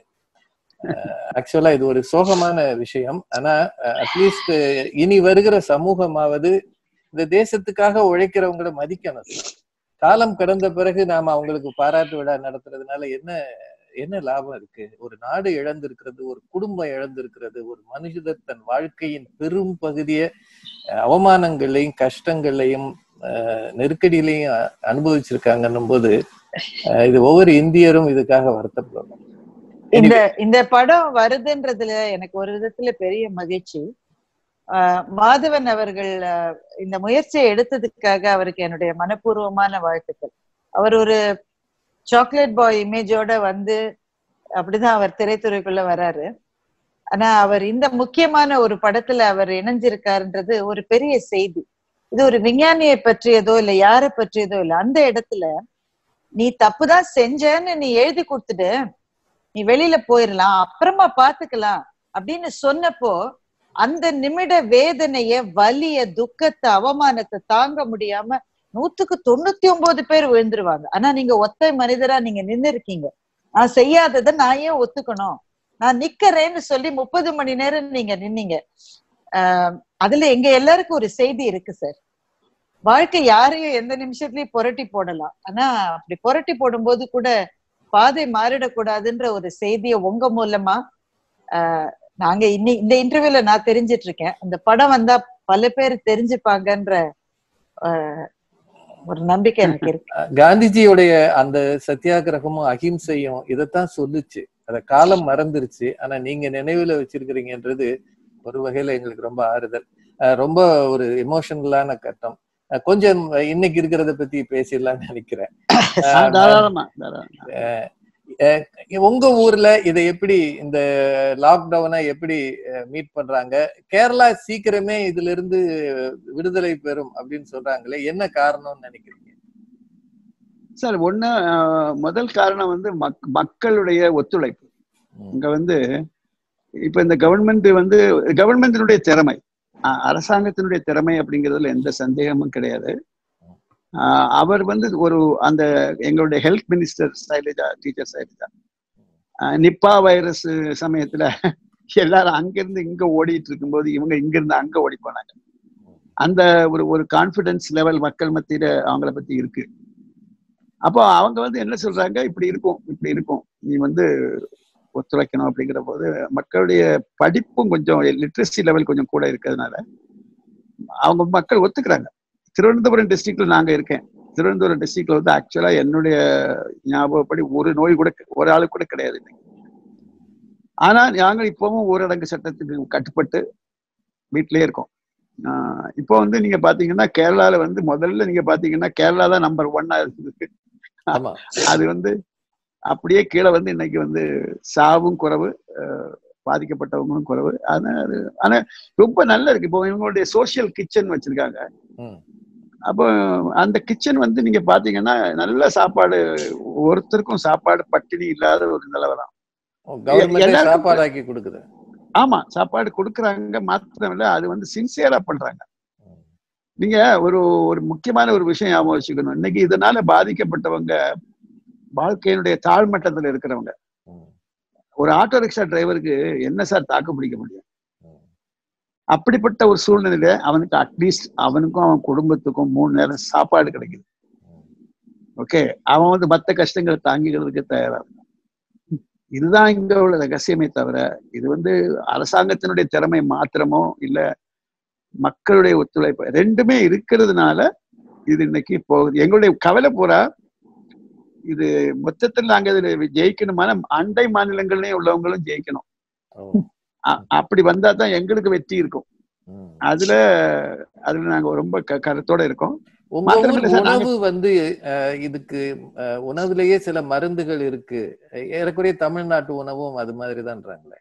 S2: ஆக்சுவலா இது ஒரு சோகமான விஷயம் ஆனா அட்லீஸ்ட் இனி வருகிற சமூகமாவது இந்த தேசத்துக்காக உழைக்கிறவங்கள மதிக்கணும் காலம் கடந்த பிறகு நாம அவங்களுக்கு பாராட்டு விழா நடத்துறதுனால என்ன என்ன லாபம் இருக்கு ஒரு நாடு இழந்திருக்கிறது ஒரு குடும்பம் இழந்திருக்கிறது ஒரு மனுஷர் தன் வாழ்க்கையின் பெரும் பகுதியை அஹ், அவமானங்களையும் கஷ்டங்களையும் அஹ், நெருக்கடியிலையும் அ- அனுபவிச்சிருக்காங்கன்னும் போது அஹ், இது ஒவ்வொரு இந்தியரும் இதுக்காக வருத்தப்படணும்
S1: இந்த இந்த படம் வருதுன்றதுல எனக்கு ஒரு விதத்துல பெரிய மகிழ்ச்சி ஆஹ் மாதவன் அவர்கள் ஆஹ் இந்த முயற்சியை எடுத்ததுக்காக அவருக்கு என்னுடைய மனப்பூர்வமான வாழ்த்துக்கள் அவர் ஒரு சாக்லேட் பாய் இமேஜோட வந்து அப்படிதான் அவர் திரைத்துறைக்குள்ள வராரு ஆனா அவர் இந்த முக்கியமான ஒரு படத்துல அவர் இணைஞ்சிருக்காருன்றது ஒரு பெரிய செய்தி இது ஒரு விஞ்ஞானியை பற்றியதோ இல்ல யாரை பற்றியதோ இல்ல அந்த இடத்துல நீ தப்புதான் செஞ்சேன்னு நீ எழுதி கொடுத்துட்டு நீ வெளியில போயிடலாம் அப்புறமா பாத்துக்கலாம் அப்படின்னு சொன்னப்போ அந்த நிமிட வேதனைய வலிய துக்கத்தை அவமானத்தை தாங்க முடியாம நூத்துக்கு தொண்ணூத்தி ஒன்பது பேர் விழுந்துருவாங்க ஆனா நீங்க ஒத்தை மனிதரா நீங்க நின்னு இருக்கீங்க நான் செய்யாததை நான் ஏன் ஒத்துக்கணும் நான் நிக்கிறேன்னு சொல்லி முப்பது மணி நேரம் நீங்க நின்னீங்க ஆஹ் அதுல எங்க எல்லாருக்கும் ஒரு செய்தி இருக்கு சார் வாழ்க்கை யாரையும் எந்த நிமிஷத்துலயும் புரட்டி போடலாம் ஆனா அப்படி புரட்டி போடும்போது கூட பாதை மாறிடக்கூடாதுன்ற ஒரு செய்தியை உங்க மூலமா ஆஹ் நாங்க இன்னி இந்த இன்டர்வியூல நான் தெரிஞ்சிட்டு இருக்கேன் அந்த படம் வந்தா பல பேர் தெரிஞ்சுப்பாங்கன்ற ஆஹ் ஒரு நம்பிக்கை எனக்கு இருக்கு
S2: அஹ், காந்திஜியுடைய அந்த சத்தியாகிரகமும் அகிம்சையும் இதைத்தான் சொல்லுச்சு அத காலம் மறந்துருச்சு ஆனா நீங்க நினைவுல வச்சிருக்கிறீங்கன்றது ஒரு வகையில எங்களுக்கு ரொம்ப ஆறுதல் அஹ், ரொம்ப ஒரு எமோஷனலான கட்டம் அஹ், கொஞ்சம் இன்னைக்கு இருக்கிறத பத்தி பேசிடலாம்னு நினைக்கிறேன்
S3: ஆ, தாராளமா தாராளமா
S2: அஹ் உங்க ஊர்ல இதை எப்படி இந்த லாக்டவுனை எப்படி மீட் பண்றாங்க கேரளா சீக்கிரமே இதுல இருந்து விடுதலை பெறும் அப்படின்னு சொல்றாங்களே என்ன காரணம்னு நினைக்கிறீங்க
S3: சார் ஒண்ணு ஆஹ், முதல் காரணம் வந்து மக்- மக்களுடைய ஒத்துழைப்பு
S2: ம்.
S3: இங்க வந்து இப்ப இந்த கவர்மெண்ட் வந்து கவர்மெண்டினுடைய திறமை அ- அரசாங்கத்தினுடைய திறமை அப்படிங்கிறதுல எந்த சந்தேகமும் கிடையாது ஆஹ், அவர் வந்து ஒரு அந்த எங்களுடைய health minister Shailaja teacher Shailaja ஆஹ், நிப்பா வைரஸ் சமயத்துல எல்லாரும் அங்கிருந்து இங்க ஓடிட்டு இருக்கும்போது இவங்க இங்கிருந்து அங்க ஓடி போனாங்க அந்த ஒரு ஒரு கான்பிடன்ஸ் லெவல் மக்கள் மத்தியில அவங்கள பத்தி இருக்கு அப்போ அவங்க வந்து என்ன சொல்றாங்க இப்படி இருக்கும் இப்படி இருக்கும் நீ வந்து ஒத்துழைக்கணும் அப்படிங்கிற போது மக்களுடைய படிப்பும் கொஞ்சம் லிட்ரஸி லெவல் கொஞ்சம் கூட இருக்கிறதுனால அவங்க மக்கள் ஒத்துக்கிறாங்க திருவனந்தபுரம் டிஸ்ட்ரிக்ட்ல நாங்க இருக்கேன் திருவனந்தபுரம் டிஸ்ட்ரிக்ட்ல வந்து ஆக்சுவலா என்னுடைய ஞாபகப்படி ஒரு நோய் கூட ஒரு ஆளு கூட கிடையாது இன்னைக்கு. ஆனா நாங்க இப்பவும் ஊரடங்கு சட்டத்துக்கு கட்டுப்பட்டு வீட்டிலேயே இருக்கோம் ஆஹ் இப்போ வந்து நீங்க பாத்தீங்கன்னா கேரளால வந்து முதல்ல நீங்க பாத்தீங்கன்னா கேரளா தான் நம்பர் ஒன்னா இருந்தது
S2: ஆமா
S3: அது வந்து அப்படியே கீழே வந்து இன்னைக்கு வந்து சாவும் குறைவு அஹ் பாதிக்கப்பட்டவங்களும் குறைவு ஆனா அது ஆனா ரொம்ப நல்லா இருக்கு இப்போ இவங்களுடைய சோஷியல் கிச்சன் வச்சிருக்காங்க
S2: ம்.
S3: அப்போ அந்த கிச்சன் வந்து நீங்க பாத்தீங்கன்னா நல்ல சாப்பாடு ஒருத்தருக்கும் சாப்பாடு பட்டினி இல்லாத ஒரு நிலவரம்
S2: கவர்மெண்ட்
S3: எல்லாருக்கும்
S2: சாப்பாடு ஆக்கி கொடுக்குது
S3: ஆமா சாப்பாடு கொடுக்குறாங்க மாத்திரம் இல்ல அது வந்து சின்சியரா பண்றாங்க நீங்க ஒரு ஒரு முக்கியமான ஒரு விஷயம் ஞாபகம் வச்சுக்கணும் இன்னைக்கு இதனால பாதிக்கப்பட்டவங்க வாழ்க்கையினுடைய தாழ்மட்டத்துல இருக்கிறவங்க
S2: ம்.
S3: ஒரு ஆட்டோ ரிக்ஷா டிரைவருக்கு என்ன சார் தாக்கு பிடிக்க முடியும்
S2: ம்.
S3: அப்படிப்பட்ட ஒரு சூழ்நிலையில அவனுக்கு அட்லீஸ்ட் அவனுக்கும் அவன் குடும்பத்துக்கும் மூணு நேரம் சாப்பாடு கிடைக்குது ஓகே அவன் வந்து மத்த கஷ்டங்களை தாங்கிக்கிறதுக்கு தயாரா இருக்கான் இதுதான் இங்க உள்ள ரகசியமே தவிர இது வந்து அரசாங்கத்தினுடைய திறமை மாத்திரமோ இல்ல மக்களுடைய ஒத்துழைப்பு ரெண்டுமே இருக்கிறதுனால இது இன்னைக்கு போகுது எங்களுடைய கவலை பூரா இது மொத்தத்தில் நாங்க இதுல ஜெயிக்கணுமான அண்டை மாநிலங்கள்லயும் உள்ளவங்களும் ஜெயிக்கணும்
S2: ஓ.
S3: அ- அப்படி வந்தா தான் எங்களுக்கு வெற்றி இருக்கும்
S2: ம்.
S3: அதுல அதுல நாங்க ரொம்ப க- கருத்தோட இருக்கோம்
S2: உங்க
S3: மாத்திரமில்லை
S2: ஊர்
S3: சார், நாங்க-
S2: உணவு வந்து அஹ், இதுக்கு அஹ், உணவுலயே சில மருந்துகள் இருக்கு ஏறக்குறைய தமிழ்நாட்டு உணவும் அது மாதிரி தான்றாங்களே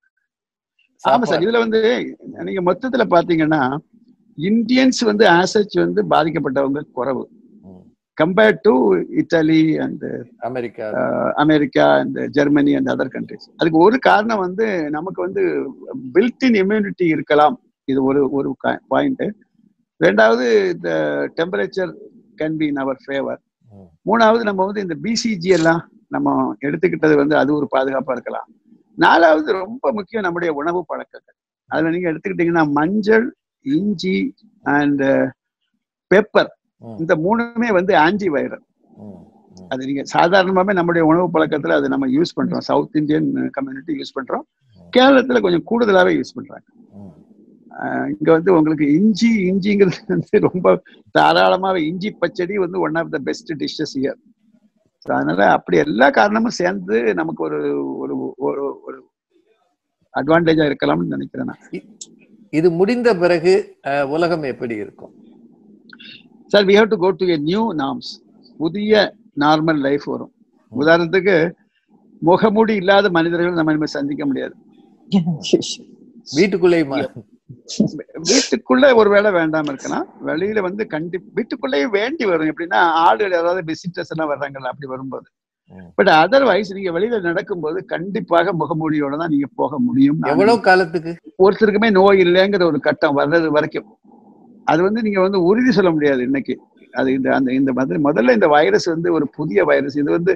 S3: ஆமா சார் இதுல வந்து நீங்க மொத்தத்துல பாத்தீங்கன்னா இந்தியன்ஸ் வந்து ஆசச் வந்து பாதிக்கப்பட்டவங்க குறைவு compared to Italy and
S2: America
S3: America and Germany and other countries அதுக்கு ஒரு காரணம் வந்து நமக்கு வந்து பில்ட்-இன் இம்யூனிட்டி இருக்கலாம் இது ஒரு ஒரு பாயிண்ட் ரெண்டாவது இந்த temperature can be in our favour
S2: hmm.
S3: மூணாவது நம்ம வந்து இந்த பிசிஜி எல்லாம் நம்ம எடுத்துக்கிட்டது வந்து அது ஒரு பாதுகாப்பா இருக்கலாம் நாலாவது ரொம்ப முக்கியம் நம்முடைய உணவு பழக்கங்கள் அதுல நீங்க எடுத்துக்கிட்டீங்கன்னா மஞ்சள் இஞ்சி அண்ட் பெப்பர்
S2: ம்,
S3: இந்த மூணுமே வந்து ஆன்டி வைரல்
S2: ம், ம்.
S3: அது நீங்க சாதாரணமாவே நம்முடைய உணவு பழக்கத்துல அது நம்ம யூஸ் பண்றோம் சவுத் இந்தியன் கம்யூனிட்டி யூஸ் பண்றோம் கேரளத்துல கொஞ்சம் கூடுதலாவே யூஸ் பண்றாங்க
S2: ம்.
S3: ஆஹ் இங்க வந்து உங்களுக்கு இஞ்சி இஞ்சிங்கிறது வந்து ரொம்ப தாராளமாவே இஞ்சி பச்சடி வந்து one of the best dishes year அதனால அப்படி எல்லா காரணமும் சேர்ந்து நமக்கு ஒரு ஒரு ஒரு ஒரு அட்வான்டேஜா இருக்கலாம்னு நினைக்கிறேன் நான்
S2: இது முடிந்த பிறகு அஹ், உலகம் எப்படி இருக்கும்
S3: sir we have to go to a new norms புதிய நார்மல் லைஃப் வரும் உதாரணத்துக்கு முகமூடி இல்லாத மனிதர்கள் நம்ம இனிமேல் சந்திக்க முடியாது
S2: வீட்டுக்குள்ளே ம-
S3: வீட்டுக்குள்ள ஒருவேளை வேண்டாம இருக்கலாம் வெளியில வந்து கண்டி வீட்டுக்குள்ளேயும் வேண்டி வரும் எப்படின்னா ஆளுகள் யாராவது விசிட்டர்ஸ் எல்லாம் வர்றாங்கல்ல அப்படி வரும்போது
S2: ம்.
S3: பட் அதர்வைஸ் நீங்க வெளியில நடக்கும்போது கண்டிப்பாக முகமூடியோட தான் நீங்க போக முடியும்
S2: எவ்வளவு காலத்துக்கு
S3: ஒருத்தருக்குமே நோய் இல்லைங்கிற ஒரு கட்டம் வர்றது வரைக்கும் அது வந்து நீங்க வந்து உறுதி சொல்ல முடியாது இன்னைக்கு அது இந்த அந்த இந்த மாதிரி முதல்ல இந்த வைரஸ் வந்து ஒரு புதிய வைரஸ் இது வந்து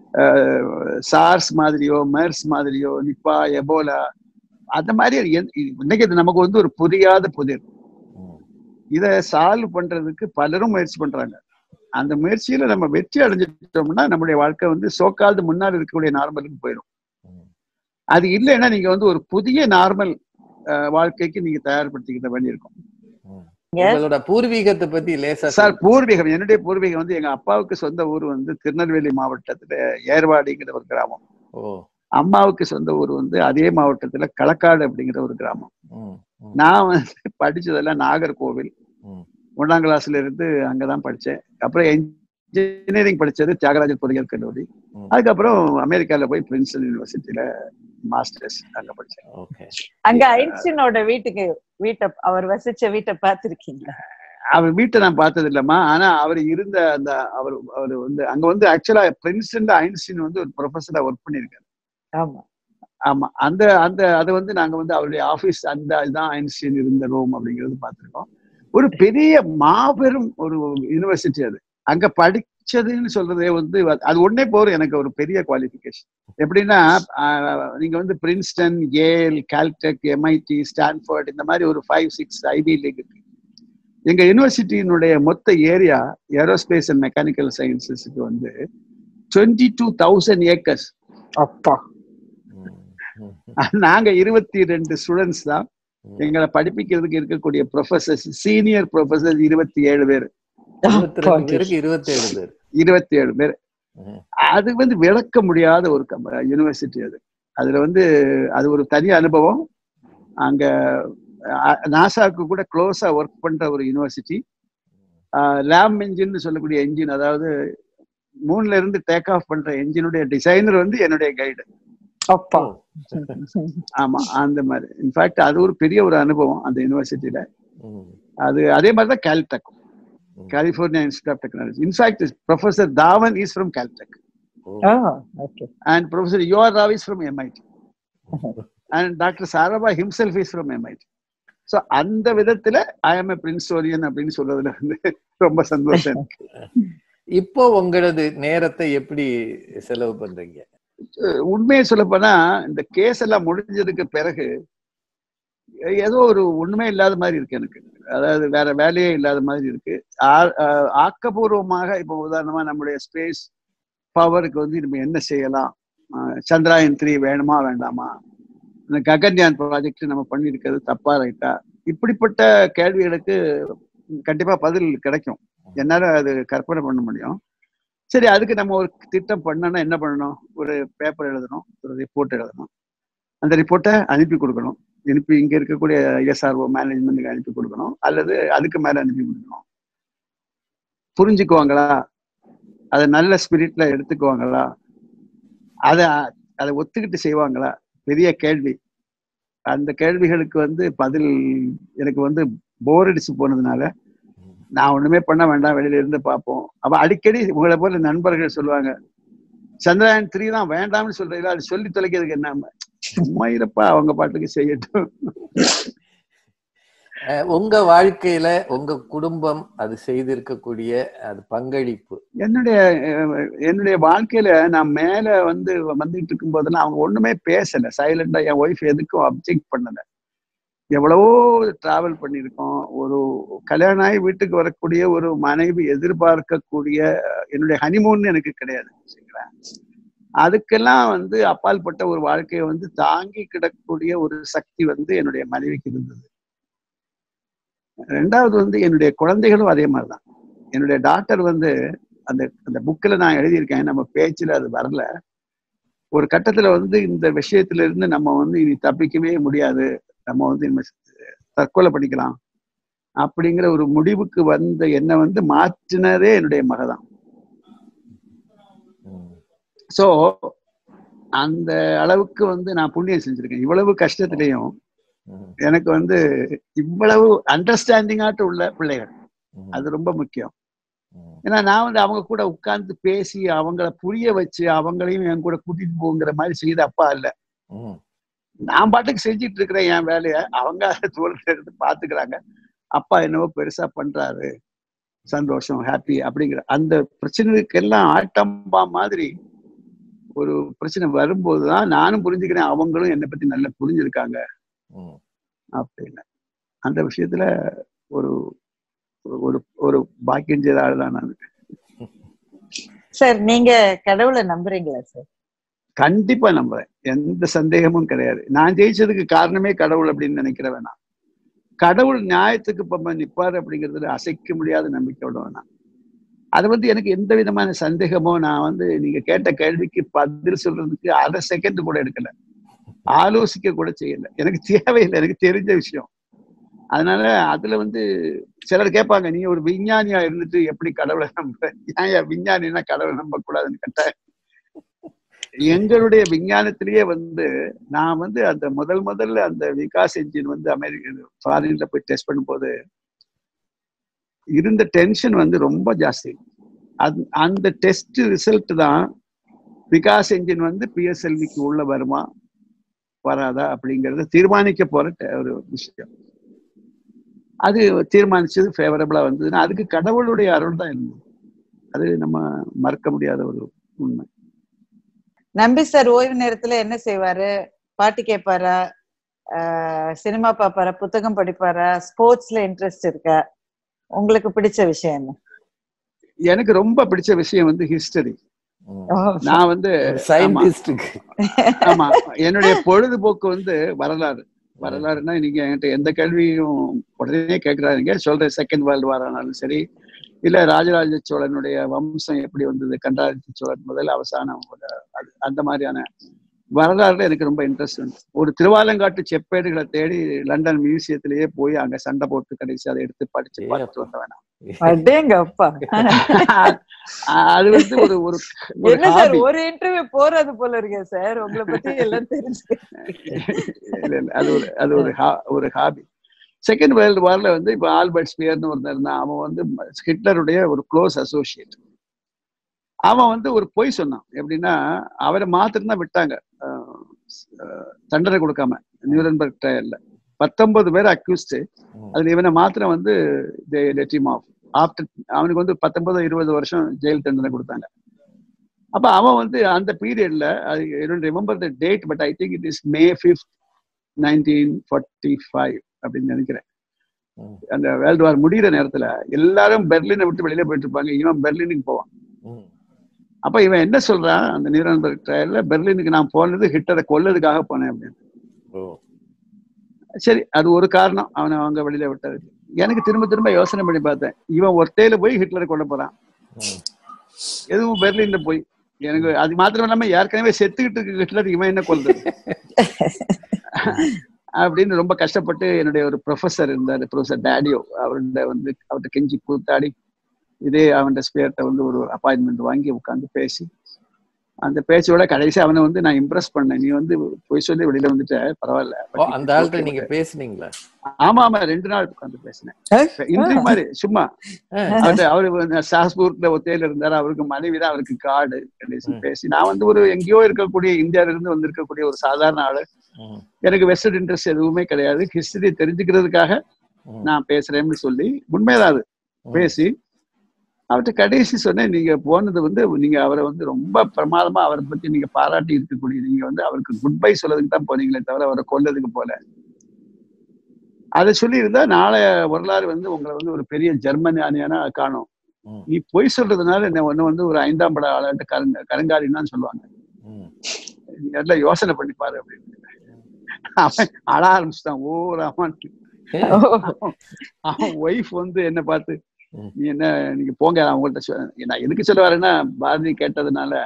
S3: சார்ஸ் மாதிரியோ மெர்ஸ் மாதிரியோ நிப்பா எபோலா அந்த மாதிரி அது எந்த- இன்னைக்கு இது நமக்கு வந்து ஒரு புரியாத புதிர்
S2: ம்,
S3: இதை சால்வ் பண்றதுக்கு பலரும் முயற்சி பண்றாங்க அந்த முயற்சியில நம்ம வெற்றி அடைஞ்சிட்டோம்னா நம்முடைய வாழ்க்கை வந்து சோக்கால்து முன்னாடி இருக்கக்கூடிய நார்மலுக்கு போயிடும்
S2: ம்.
S3: அது இல்லைன்னா நீங்க வந்து ஒரு புதிய நார்மல் வாழ்க்கைக்கு நீங்க தயார்படுத்திக்கிட்ட வேண்டியிருக்கும்
S2: ம்.
S1: Yes.
S2: உங்களோட பூர்வீகத்தை பத்தி லேசா
S3: சார்
S2: சொல்லுங்க.
S3: பூர்வீகம் என்னுடைய பூர்வீகம் வந்து எங்க அப்பாவுக்கு சொந்த ஊர் வந்து திருநெல்வேலி மாவட்டத்துல ஏர்வாடிங்கிற ஒரு கிராமம்
S2: ஓ
S3: அம்மாவுக்கு சொந்த ஊர் வந்து அதே மாவட்டத்துல களக்காடு அப்படிங்கிற ஒரு கிராமம்
S2: ம், ம்,
S3: நான் வந்து படிச்சதெல்லாம் நாகர்கோவில்
S2: ம்.
S3: ஒன்றாம் கிளாஸ்ல இருந்து அங்கதான் படிச்சேன் அப்புறம் இன்ஜினியரிங் படிச்சது தியாகராஜர் பொறியியல் கல்லூரி
S2: ம்.
S3: அதுக்கப்புறம் அமெரிக்கால போய் பிரின்ஸ்டன் யூனிவர்சிட்டியில மாஸ்டர்ஸ் அங்க படிச்சேன்
S2: ஓகே
S1: அங்க ஐன்ஸ்டீனோட வீட்டுக்கு வீட்டை அவர் வசிச்ச வீட்டை பார்த்திருக்கீங்களா
S3: அவர் வீட்டை நான் பார்த்தது இல்லம்மா ஆனா அவர் இருந்த அந்த அவர் அவர் வந்து அங்க வந்து ஆக்சுவலா பிரின்ஸ்டன்ல ஐன்ஸ்டீன் வந்து ஒரு ப்ரொஃபஸரா ஒர்க் பண்ணியிருக்காரு
S1: ஆமா
S3: ஆமா அந்த அந்த அது வந்து நாங்க வந்து அவருடைய ஆபீஸ் அந்த இதுதான் ஐன்ஸ்டீன் இருந்த ரூம் அப்படிங்கிறது பார்த்திருக்கோம் ஒரு பெரிய மாபெரும் ஒரு யூனிவர்சிட்டி அது அங்க படிச்சதுன்னு சொல்றதே வந்து அது ஒன்னே போதும் எனக்கு ஒரு பெரிய குவாலிஃபிகேஷன் எப்படின்னா ஆஹ், நீங்க வந்து பிரின்ஸ்டன் ஏல் கால்டெக் எம்ஐடி ஸ்டான்ஃபோர்ட் இந்த மாதிரி ஒரு ஃபைவ் சிக்ஸ் ஐபி லீக் இருக்கு எங்க யூனிவர்சிட்டியினுடைய மொத்த ஏரியா ஏரோஸ்பேஸ் அண்ட் மெக்கானிக்கல் சயின்சஸ்க்கு வந்து டுவெண்ட்டி டூ தௌசண்ட் ஏக்கர்ஸ்
S1: அப்பா
S2: ம், ம்,
S3: நாங்க இருபத்தி ரெண்டு ஸ்டூடெண்ட்ஸ் தான்
S2: ம்.
S3: எங்களை படிப்பிக்கிறதுக்கு இருக்கக்கூடிய ப்ரொஃபசர்ஸ் சீனியர் ப்ரொஃபசர் இருபத்தி ஏழு பேர்
S2: இருபத்தி ரெண்டு பேருக்கு இருபத்தேழு பேர்
S3: இருபத்தி ஏழு பேர்
S2: ம்,
S3: அது வந்து விளக்க முடியாத ஒரு யூனிவர்சிட்டி அது அதுல வந்து அது ஒரு தனி அனுபவம் அங்க நாசாவுக்கு கூட க்ளோஸா ஒர்க் பண்ற ஒரு யூனிவர்சிட்டி லேம் என்ஜின் சொல்லக்கூடிய என்ஜின் அதாவது மூணுல இருந்து டேக் ஆஃப் பண்ற என்ஜினுடைய டிசைனர் வந்து என்னுடைய கைடு
S4: அப்பா
S3: ஆமா அந்த மாதிரி இன்ஃபேக்ட் அது ஒரு பெரிய ஒரு அனுபவம் அந்த யூனிவர்சிட்டியில
S2: ம்,
S3: அது அதே மாதிரி தான் Caltech
S2: hmm.
S3: California Institute of Technology in fact professor Dhawan is from Caltech
S2: oh,
S4: okay
S3: and Professor U.R. Rao is from MIT. and Dr. Sarabha himself is from MIT. So அந்த விதத்துல ஐ எம் எ பிரின்ஸ்டோரியன் அப்படின்னு சொல்றதுல வந்து ரொம்ப சந்தோஷம் எனக்கு.
S2: இப்போ உங்களது நேரத்தை எப்படி செலவு பண்றீங்க
S3: அஹ் உண்மையை சொல்ல போனா இந்த கேஸ் எல்லாம் முடிஞ்சதுக்கு பிறகு ஏதோ ஒரு ஒண்ணுமே இல்லாத மாதிரி இருக்கு எனக்கு அதாவது வேற வேலையே இல்லாத மாதிரி இருக்கு ஆ- ஆஹ் ஆக்கப்பூர்வமாக இப்போ உதாரணமா நம்முடைய ஸ்பேஸ் பவருக்கு வந்து நம்ம என்ன செய்யலாம் ஆஹ் சந்திராயன் த்ரீ வேணுமா வேண்டாமா இந்த ககன்யான் ப்ராஜெக்ட் நம்ம பண்ணியிருக்கிறது தப்பா ரைட்டா இப்படிப்பட்ட கேள்விகளுக்கு கண்டிப்பா பதில் கிடைக்கும் என்னால அது கற்பனை பண்ண முடியும் சரி அதுக்கு நம்ம ஒரு திட்டம் பண்ணோம்னா என்ன பண்ணணும் ஒரு பேப்பர் எழுதணும் ஒரு ரிப்போர்ட் எழுதணும் அந்த ரிப்போர்ட்டை அனுப்பி கொடுக்கணும் அனுப்பி இங்க இருக்கக்கூடிய ஐஎஸ்ஆர்ஓ மேனேஜ்மெண்ட்டுக்கு அனுப்பி கொடுக்கணும் அல்லது அதுக்கு மேல அனுப்பி கொடுக்கணும் புரிஞ்சுக்குவாங்களா அதை நல்ல ஸ்பிரிட்ல எடுத்துக்குவாங்களா அதை அதை ஒத்துக்கிட்டு செய்வாங்களா பெரிய கேள்வி அந்த கேள்விகளுக்கு வந்து பதில் எனக்கு வந்து போர் அடிச்சு போனதுனால நான் ஒண்ணுமே பண்ண வேண்டாம் வெளியில இருந்து பார்ப்போம் அப்ப அடிக்கடி உங்களை போல நண்பர்கள் சொல்லுவாங்க சந்திரயான் த்ரீ தான் வேண்டாம்னு சொல்றீங்களா அது சொல்லி தொலைக்கிறதுக்கு என்ன சும்மா இருப்பா அவங்க பாட்டுக்கு செய்யட்டும்
S2: அஹ், உங்க வாழ்க்கையில உங்க குடும்பம் அது செய்திருக்கக்கூடிய அது பங்களிப்பு
S3: என்னுடைய அஹ், என்னுடைய வாழ்க்கையில நான் மேல வந்து வந்துட்டு இருக்கும் போதெல்லாம் அவங்க ஒண்ணுமே பேசல சைலண்டா என் ஒய்ஃப் எதுக்கும் அப்செக்ட் பண்ணல எவ்வளவோ டிராவல் பண்ணியிருக்கோம் ஒரு கல்யாணம் ஆகி வீட்டுக்கு வரக்கூடிய ஒரு மனைவி எதிர்பார்க்கக்கூடிய அஹ், என்னுடைய ஹனிமூன் எனக்கு கிடையாது சரிங்களா அதுக்கெல்லாம் வந்து அப்பால்பட்ட ஒரு வாழ்க்கையை வந்து தாங்கி கிடக்கக்கூடிய ஒரு சக்தி வந்து என்னுடைய மனைவிக்கு இருந்தது ரெண்டாவது வந்து என்னுடைய குழந்தைகளும் அதே மாதிரிதான் என்னுடைய டாக்டர் வந்து அந்த அந்த புக்கில் நான் எழுதியிருக்கேன் நம்ம பேச்சில் அது வரல ஒரு கட்டத்துல வந்து இந்த விஷயத்துல இருந்து நம்ம வந்து இனி தப்பிக்கவே முடியாது நம்ம வந்து இனிமே தற்கொலை பண்ணிக்கலாம் அப்படிங்கிற ஒரு முடிவுக்கு வந்த என்னை வந்து மாற்றினதே என்னுடைய மகதான்
S2: ம்,
S3: ஸோ அந்த அளவுக்கு வந்து நான் புண்ணியம் செஞ்சிருக்கேன் இவ்வளவு கஷ்டத்திலையும்
S2: ம்,
S3: எனக்கு வந்து இவ்வளவு அண்டர்ஸ்டாண்டிங்காட்டு உள்ள பிள்ளைகள்
S2: ம்,
S3: அது ரொம்ப முக்கியம்
S2: ம்,
S3: ஏன்னா நான் வந்து அவங்க கூட உட்கார்ந்து பேசி அவங்கள புரிய வச்சு அவங்களையும் என் கூட கூட்டிட்டு போங்கிற மாதிரி செய்த அப்பா இல்ல
S2: ம்,
S3: நான் பாட்டுக்கு செஞ்சிட்டு இருக்கிறேன் என் வேலையை அவங்க அதை தூரத்துல இருந்து பாத்துக்கிறாங்க அப்பா என்னவோ பெருசா பண்றாரு சந்தோஷம் ஹாப்பி அப்படிங்கிற அந்த பிரச்சனைக்கெல்லாம் ஆட்டம்பா மாதிரி ஒரு பிரச்சனை வரும்போதுதான் நானும் புரிஞ்சுக்கிறேன் அவங்களும் என்னை பத்தி நல்லா புரிஞ்சிருக்காங்க
S2: ம்.
S3: அப்படின்னு அந்த விஷயத்துல ஒரு ஒரு ஒரு பாக்கியம் செய்த ஆள் தான் நான்
S1: சார் நீங்க கடவுளை நம்புறீங்களா சார்
S3: கண்டிப்பா நம்புறேன் எந்த சந்தேகமும் கிடையாது நான் ஜெயிச்சதுக்கு காரணமே கடவுள் அப்படின்னு நினைக்கிற வேணாம் கடவுள் நியாயத்துக்கு இப்ப நிப்பாரு அப்படிங்கிறதுல அசைக்க முடியாத நம்பிக்கையோட வேணாம் அது வந்து எனக்கு எந்த விதமான சந்தேகமோ நான் வந்து நீங்க கேட்ட கேள்விக்கு பதில் சொல்றதுக்கு அரை செகண்ட் கூட எடுக்கல ஆலோசிக்க கூட செய்யல எனக்கு தேவையில்லை எனக்கு தெரிஞ்ச விஷயம் அதனால அதுல வந்து சிலர் கேட்பாங்க நீ ஒரு விஞ்ஞானியா இருந்துட்டு எப்படி கடவுளை நம்ப ஏன் விஞ்ஞானினா கடவுளை நம்ப கூடாதுன்னு கேட்ட எங்களுடைய விஞ்ஞானத்திலேயே வந்து நான் வந்து அந்த முதல் முதல்ல அந்த விகாஸ் என்ஜின் வந்து அமெரிக்க ஃபாரின்ல போய் டெஸ்ட் பண்ணும்போது இருந்த டென்ஷன் வந்து ரொம்ப ஜாஸ்தி அந்- அந்த டெஸ்ட் ரிசல்ட் தான் விகாஸ் என்ஜின் வந்து பிஎஸ்எல்விக்கு உள்ள வருமா வராதா அப்படிங்கறத தீர்மானிக்க போற ட- ஒரு விஷயம் அது தீர்மானிச்சது ஃபேவரபிளா வந்ததுன்னா அதுக்கு கடவுளுடைய அருள் தான் இருந்தது அது நம்ம மறக்க முடியாத ஒரு உண்மை
S1: நம்பி சார் ஓய்வு நேரத்துல என்ன செய்வாரு பாட்டு கேட்பாரா ஆஹ் சினிமா பாப்பாரா புத்தகம் படிப்பாரா ஸ்போர்ட்ஸ்ல இன்ட்ரெஸ்ட் இருக்கா உங்களுக்கு பிடிச்ச விஷயம் என்ன
S3: எனக்கு ரொம்ப பிடிச்ச விஷயம் வந்து ஹிஸ்டரி
S2: ம்.
S3: நான் வந்து
S2: ஒரு சயின்டிஸ்டுக்கு
S3: ஆமா என்னுடைய பொழுதுபோக்கு வந்து வரலாறு வரலாறுனா நீங்க என்கிட்ட எந்த கேள்வியும் உடனே கேட்கறாருங்க சொல்ற செகண்ட் வேர்ல்டு வார் ஆனாலும் சரி இல்ல ராஜராஜ சோழனுடைய வம்சம் எப்படி வந்தது கண்டாராஜ சோழன் முதல் அவசானம் ஒரு அது- அந்த மாதிரியான வரலாறுல எனக்கு ரொம்ப இன்ட்ரெஸ்ட் உண்டு ஒரு திருவாலங்காட்டு செப்பேடுகளை தேடி லண்டன் மியூசியத்திலேயே போய் அங்க சண்டை போட்டு கடைசி அதை எடுத்து படிச்சு
S2: ஏ
S3: பார்த்துட்டு
S2: அப்பா.
S3: வந்தவன் நான்.
S1: அடேங்க அப்பா
S3: அது வந்து ஒரு ஒரு ஒரு
S1: என்ன சார்
S3: hobby.
S1: ஒரு இன்டர்வியூ போறது போல இருக்கு சார் உங்களை பத்தி எல்லாம் தெரிஞ்சு
S3: இல்ல, இல்ல, அது ஒரு அது ஒரு ha- ஒரு ஹாபி செகண்ட் வேர்ல்டு வார்ல வந்து இப்ப ஆல்பர்ட் ஸ்பியர்னு ஒருத்தர் இருந்தான் அவன் வந்து ஹிட்லருடைய ஒரு க்ளோஸ் அசோசியேட் அவன் வந்து ஒரு பொய் சொன்னான் எப்படின்னா அவரை மாத்திரம் தான் விட்டாங்க அஹ், அஹ், தண்டனை கொடுக்காம நியூரன்பர்க் ட்ரையல்ல பத்தொன்பது பேர் அக்யூஸ்டு
S2: ம்.
S3: அதுல இவனை மாத்திரம் வந்து லெட்டிம் ஆஃப் ஆஃப்டர் அவனுக்கு வந்து பத்தொன்பது இருபது வருஷம் ஜெயில் தண்டனை கொடுத்தாங்க அப்ப அவன் வந்து அந்த பீரியட்ல remember the date but I think it is May fifth nineteen forty five அப்படின்னு நினைக்கிறேன்
S2: ம்.
S3: அந்த வேர்ல்டு வார் முடிகிற நேரத்துல எல்லாரும் பெர்லினை விட்டு வெளியில போயிட்டு இருப்பாங்க இவன் பெர்லினுக்கு போவான்
S2: ம்.
S3: அப்ப இவன் என்ன சொல்றான் அந்த நியூரன்பர்க் ட்ரையல்ல பெர்லினுக்கு நான் போனது ஹிட்டரை கொல்லதுக்காக போனேன் அப்படின்னு
S2: ஓ
S3: சரி அது ஒரு காரணம் அவனை அவங்க வெளியில விட்டதுக்கு எனக்கு திரும்ப திரும்ப யோசனை பண்ணி பார்த்தேன் இவன் ஒத்தையில போய் ஹிட்லரை கொல்ல போறான்
S2: ம்.
S3: எதுவும் பெர்லின்ல போய் எனக்கு அது மாத்திரம் இல்லாம ஏற்கனவே செத்துக்கிட்டு இருக்கு ஹிட்லர் இவன் என்ன கொல்றது அப்படின்னு ரொம்ப கஷ்டப்பட்டு என்னுடைய ஒரு ப்ரொஃபஸர் இருந்தார் ப்ரொஃபஸர் டேடியோ அவர்கிட்ட வந்து அவர்கிட்ட கெஞ்சி கூத்தாடி இதே அவன் ஸ்பேர்ட்ட வந்து ஒரு அப்பாயின்மெண்ட் வாங்கி உட்காந்து பேசி அந்த பேச்சோட கடைசி அவனை வந்து நான் இம்ப்ரெஸ் பண்ணேன் நீ வந்து பொய் சொல்லி வெளியில வந்துட்ட பரவாயில்ல
S2: ஓ அந்த ஆள்கிட்ட நீங்க பேசுனீங்களா
S3: ஆமா ஆமா ரெண்டு நாள் உட்காந்து பேசினேன் இன்றைய மாதிரி சும்மா
S2: ஆ.
S3: அவரு அவரு சாஸ்பூர்ல ஒத்தையில இருந்தாரு அவருக்கு மனைவி தான் அவருக்கு காடு கடைசி
S2: ம்.
S3: பேசி நான் வந்து ஒரு எங்கேயோ இருக்கக்கூடிய இந்தியால இருந்து வந்திருக்கக்கூடிய ஒரு சாதாரண ஆளு
S2: ம்.
S3: எனக்கு வெஸ்டர்ன் இன்ட்ரெஸ்ட் எதுவுமே கிடையாது ஹிஸ்டரி தெரிஞ்சுக்கிறதுக்காக
S2: ம்.
S3: நான் பேசுறேன்னு சொல்லி உண்மைதான் அது
S2: ம்.
S3: பேசி அவர்கிட்ட கடைசி சொன்னேன் நீங்க போனது வந்து நீங்க அவரை வந்து ரொம்ப பிரமாதமா அவரை பத்தி நீங்க பாராட்டி இருக்கக்கூடிய நீங்க வந்து அவருக்கு குட் பை சொல்லதுக்கு தான் போனீங்களே தவிர அவரை கொல்லதுக்கு போல அதை சொல்லி இருந்தா நாளை வரலாறு வந்து உங்களை வந்து ஒரு பெரிய ஜெர்மன் ஆனியானா காணும்
S2: ம்.
S3: நீ பொய் சொல்றதுனால என்ன ஒண்ணு வந்து ஒரு ஐந்தாம் பட ஆளாட்டு கருங்க கருங்காலின்னு தான் சொல்லுவாங்க
S2: ம்.
S3: நீ எல்லாம் யோசனை பண்ணி பாரு அப்படின்னு அவன் அழ ஆரம்பிச்சுட்டான் ஓ ராமான் அவன் ஒய்ஃப் வந்து என்ன பார்த்து
S2: ம்.
S3: நீ என்ன நீங்க போங்க நான் உங்கள்ட்ட சொ- நான் எதுக்கு சொல்ல வரேன்னா பாரதி கேட்டதுனால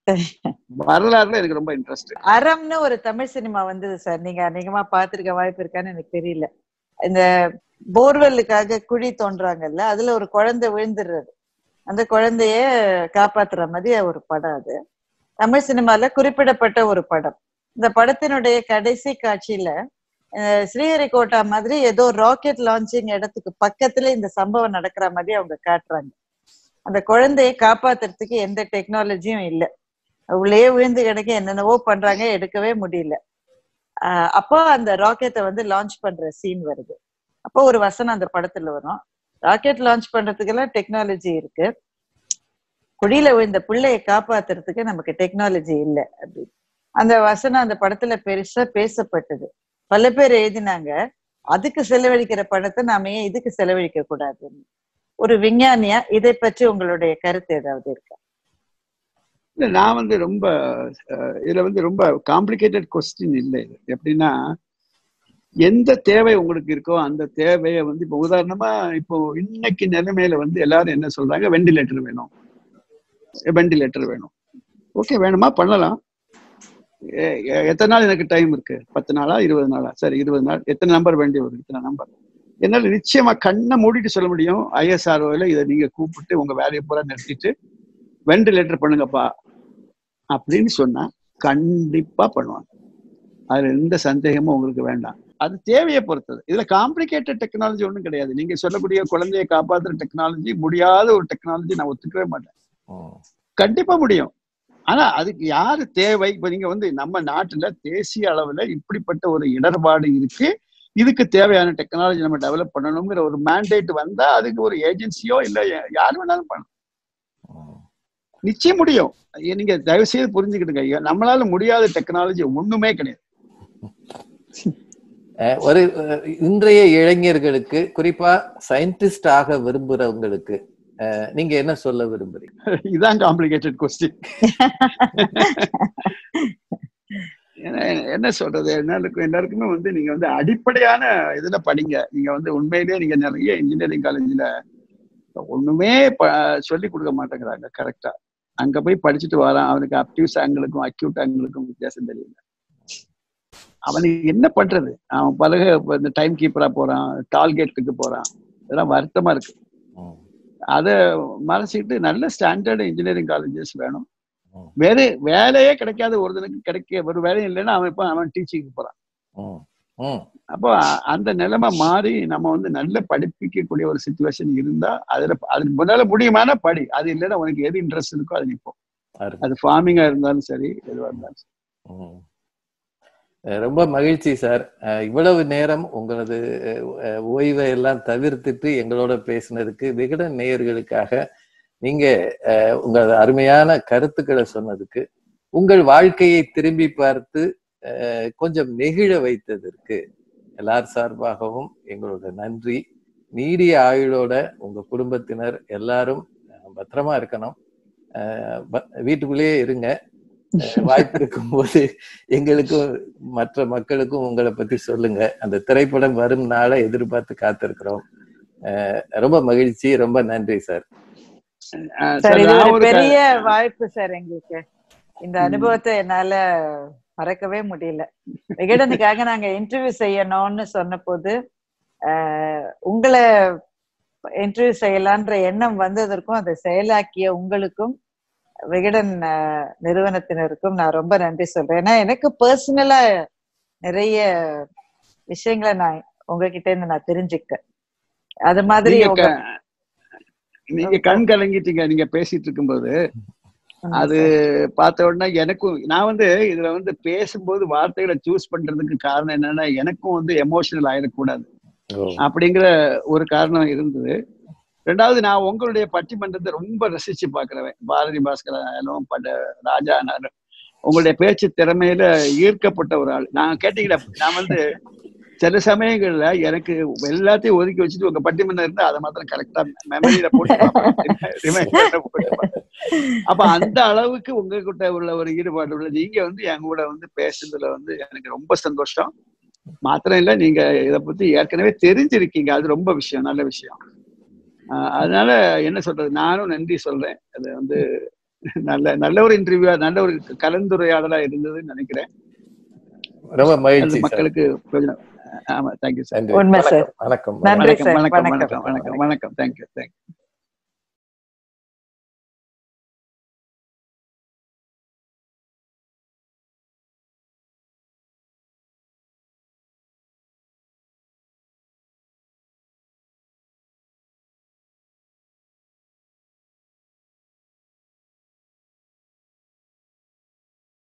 S3: வரலாறுல எனக்கு ரொம்ப இன்ட்ரெஸ்ட்
S1: அறம்னு ஒரு தமிழ் சினிமா வந்தது சார் நீங்க அநேகமா பாத்திருக்க வாய்ப்பு இருக்கான்னு எனக்கு தெரியல இந்த போர்வெல்லுக்காக குழி தோன்றாங்கல்ல அதுல ஒரு குழந்தை விழுந்துடுறது அந்த குழந்தைய காப்பாத்துற மாதிரி ஒரு படம் அது தமிழ் சினிமால குறிப்பிடப்பட்ட ஒரு படம் இந்த படத்தினுடைய கடைசி காட்சியில அஹ், ஸ்ரீஹரிகோட்டா மாதிரி ஏதோ ராக்கெட் லான்ச்சிங் இடத்துக்கு பக்கத்துல இந்த சம்பவம் நடக்கிற மாதிரி அவங்க காட்டுறாங்க அந்த குழந்தையை காப்பாத்துறதுக்கு எந்த டெக்னாலஜியும் இல்லை உள்ளே விழுந்து கிடக்க என்னென்னவோ பண்றாங்க எடுக்கவே முடியல ஆஹ் அப்போ அந்த ராக்கெட்டை வந்து லான்ச் பண்ற சீன் வருது அப்போ ஒரு வசனம் அந்த படத்துல வரும் ராக்கெட் லான்ச் பண்றதுக்கெல்லாம் டெக்னாலஜி இருக்கு குழியில விழுந்த பிள்ளைய காப்பாத்துறதுக்கு நமக்கு டெக்னாலஜி இல்லை அப்படின்னு அந்த வசனம் அந்த படத்துல பெருசா பேசப்பட்டது பல பேர் எழுதினாங்க அதுக்கு செலவழிக்கிற பணத்தை நாம ஏன் இதுக்கு செலவழிக்க கூடாதுன்னு ஒரு விஞ்ஞானியா இதை பற்றி உங்களுடைய கருத்து ஏதாவது இருக்கா
S3: இல்ல நான் வந்து ரொம்ப அஹ், இதுல வந்து ரொம்ப காம்ப்ளிகேட்டட் கொஸ்டின் இல்லை இது எப்படின்னா எந்த தேவை உங்களுக்கு இருக்கோ அந்த தேவையை வந்து இப்போ உதாரணமா இப்போ இன்னைக்கு நிலைமையில வந்து எல்லாரும் என்ன சொல்றாங்க வெண்டிலேட்டர் வேணும் வெண்டிலேட்டர் வேணும் ஓகே வேணுமா பண்ணலாம் எ- எ- எத்தனை நாள் எனக்கு டைம் இருக்கு பத்து நாளா இருபது நாளா சரி இருபது நாள் எத்தனை நம்பர் வேண்டி வரும் இத்தனை நம்பர் என்னால நிச்சயமா கண்ணை மூடிட்டு சொல்ல முடியும் ஐஎஸ்ஆர்ஓல இதை நீங்க கூப்பிட்டு உங்க வேலையை பூரா நிறுத்திட்டு வெண்டிலேட்டர் பண்ணுங்கப்பா அப்படின்னு சொன்னா கண்டிப்பா பண்ணுவாங்க அதுல எந்த சந்தேகமும் உங்களுக்கு வேண்டாம் அது தேவையை பொறுத்தது இதுல காம்ப்ளிகேட்டட் டெக்னாலஜி ஒன்றும் கிடையாது நீங்க சொல்லக்கூடிய குழந்தையை காப்பாத்துற டெக்னாலஜி முடியாத ஒரு டெக்னாலஜி நான் ஒத்துக்கவே மாட்டேன்
S2: ம்.
S3: கண்டிப்பா முடியும் ஆனா அதுக்கு யாரு தேவை இப்ப நீங்க வந்து நம்ம நாட்டுல தேசிய அளவுல இப்படிப்பட்ட ஒரு இடர்பாடு இருக்கு இதுக்கு தேவையான டெக்னாலஜி நம்ம டெவலப் பண்ணணுங்கிற ஒரு மேண்டேட் வந்தா அதுக்கு ஒரு ஏஜென்சியோ இல்ல யார் வேணாலும் பண்ணலாம்
S2: ம்.
S3: நிச்சயம் முடியும் ஐயா, நீங்க தயவு செய்து புரிஞ்சுக்கிட்டுங்க ஐயா நம்மளால முடியாத டெக்னாலஜி ஒண்ணுமே கிடையாது
S2: அஹ் ஒரு அஹ் இன்றைய இளைஞர்களுக்கு குறிப்பா சயின்டிஸ்ட் ஆக விரும்புறவங்களுக்கு அஹ் நீங்க என்ன சொல்ல விரும்புறீங்க
S3: இதான் காம்ப்ளிகேட்டட் கொஸ்டின் என்ன சொல்றது எல்லாருக்கும் எல்லாருக்குமே வந்து நீங்க வந்து அடிப்படையான இதுல படிங்க நீங்க வந்து உண்மையிலேயே நீங்க நிறைய இன்ஜினியரிங் காலேஜ்ல ஒண்ணுமே ப- சொல்லி கொடுக்க மாட்டேங்கிறாங்க கரெக்டா அங்க போய் படிச்சுட்டு வரான் அவனுக்கு அப்டியூஸ் ஆங்கிளுக்கும் அக்யூட் ஆங்கிளுக்கும் வித்தியாசம் தெரியல அவனுக்கு என்ன பண்றது அவன் பலக இப்ப இந்த டைம் கீப்பரா போறான் டால்கேட்டுக்கு போறான் இதெல்லாம் வருத்தமா இருக்கு
S2: ம்,
S3: அதை மறைச்சிட்டு நல்ல ஸ்டாண்டர்ட் இன்ஜினியரிங் காலேஜஸ் வேணும்
S2: ம்.
S3: வேற வேலையே கிடைக்காத ஒருத்தனுக்கு கிடைக்க ஒரு வேலையும் இல்லைன்னா அவன் இப்போ அவன் டீச்சிங்க்கு போறான்
S2: ம், ம்,
S3: அப்போ அ- அந்த நிலைமை மாறி நம்ம வந்து நல்ல படிப்பிக்கக்கூடிய ஒரு சுச்சுவேஷன் இருந்தா அதுல அதுக்கு முன்னால முடியுமான படி அது இல்லைன்னா உனக்கு எது இன்ட்ரெஸ்ட் இருக்கோ அது நிற்போம்
S2: அருமை.
S3: அது ஃபார்மிங்கா இருந்தாலும் சரி எதுவா இருந்தாலும் சரி
S2: ம். அஹ் ரொம்ப மகிழ்ச்சி சார் அஹ் இவ்வளவு நேரம் உங்களது அஹ், ஓய்வை எல்லாம் தவிர்த்துட்டு எங்களோட பேசினதுக்கு விகடன் நேயர்களுக்காக நீங்க அஹ், உங்களது அருமையான கருத்துக்களை சொன்னதுக்கு உங்கள் வாழ்க்கையை திரும்பி பார்த்து அஹ், கொஞ்சம் நெகிழ வைத்ததற்கு எல்லார் சார்பாகவும் எங்களோட நன்றி நீடிய ஆயுளோட உங்க குடும்பத்தினர் எல்லாரும் அஹ், பத்திரமா இருக்கணும் அஹ், ப- வீட்டுக்குள்ளேயே இருங்க அஹ், வாய்ப்பு இருக்கும் போது எங்களுக்கும் மற்ற மக்களுக்கும் உங்களை பத்தி சொல்லுங்க அந்த திரைப்படம் வரும் நாளை எதிர்பார்த்து காத்திருக்கிறோம் அஹ், ரொம்ப மகிழ்ச்சி ரொம்ப நன்றி சார்
S3: அஹ்
S1: சார்
S3: சார்
S1: இது
S3: நான்
S1: ஒரு
S3: ஒரு க-
S1: பெரிய வாய்ப்பு சார் எங்களுக்கு இந்த
S3: ம்.
S1: அனுபவத்தை என்னால மறக்கவே முடியல விகடனுக்காக நாங்க இன்டர்வியூ செய்யணும்னு சொன்ன போது உங்களை இன்டர்வியூ செய்யலான்ற எண்ணம் வந்ததற்கும் அதை செயலாக்கிய உங்களுக்கும் விகடன் அஹ், நிறுவனத்தினருக்கும் நான் ரொம்ப நன்றி சொல்றேன் ஏன்னா எனக்கு பர்சனலா நிறைய விஷயங்களை நான் உங்ககிட்ட இருந்து நான் தெரிஞ்சுக்கிட்டேன் அது மாதிரி
S3: நீங்க
S1: உங்க
S3: க- நீங்க கண் கலங்கிட்டீங்க நீங்க பேசிட்டு இருக்கும்போது அது பார்த்த உடனே எனக்கும் நான் வந்து இதுல வந்து பேசும்போது வார்த்தைகளை சூஸ் பண்றதுக்கு காரணம் என்னன்னா எனக்கும் வந்து எமோஷனல் ஆயிடக்கூடாது அப்படிங்கிற ஒரு காரணம் இருந்தது ரெண்டாவது நான் உங்களுடைய பட்டிமன்றத்தை ரொம்ப ரசிச்சு பார்க்கிறவன் பாரதி பாஸ்கர் ஆனாலும் பட ராஜா ஆனாலும் உங்களுடைய பேச்சு திறமையில ஈர்க்கப்பட்ட ஒரு ஆள் நான் கேட்டீங்களா நான் வந்து சில சமயங்கள்ல எனக்கு எல்லாத்தையும் ஒதுக்கி வச்சுட்டு உங்க பட்டிமன்றம் இருந்தா அதை மாத்திரம் கரெக்டா மெமரியில போட்டு பார்ப்பேன். Reminder போட்டு பார்ப்பேன். அப்ப அந்த அளவுக்கு உங்ககிட்ட உள்ள ஒரு ஈடுபாடு உள்ள நீங்க வந்து என் கூட வந்து பேசுறதுல வந்து எனக்கு ரொம்ப சந்தோஷம் மாத்திரம் இல்ல நீங்க இத பத்தி ஏற்கனவே தெரிஞ்சிருக்கீங்க அது ரொம்ப விஷயம் நல்ல விஷயம் ஆஹ் அதனால என்ன சொல்றது நானும் நன்றி சொல்றேன் அது வந்து நல்ல நல்ல ஒரு இன்டர்வியூ நல்ல ஒரு கலந்துரையாடலா இருந்ததுன்னு நினைக்கிறேன்
S2: ரொம்ப
S3: அது
S2: மகிழ்ச்சி சார்
S3: மக்களுக்கு பிரயோஜனம் ஆமா தேங்க்யூ சார்
S2: நன்றி
S1: உண்மை சார்.
S2: வணக்கம் வணக்கம்
S1: நன்றி
S3: வணக்கம்
S1: சார்
S3: வணக்கம்
S1: வணக்கம்
S3: வணக்கம் வணக்கம் வணக்கம் தேங்க்யூ தேங்க்யூ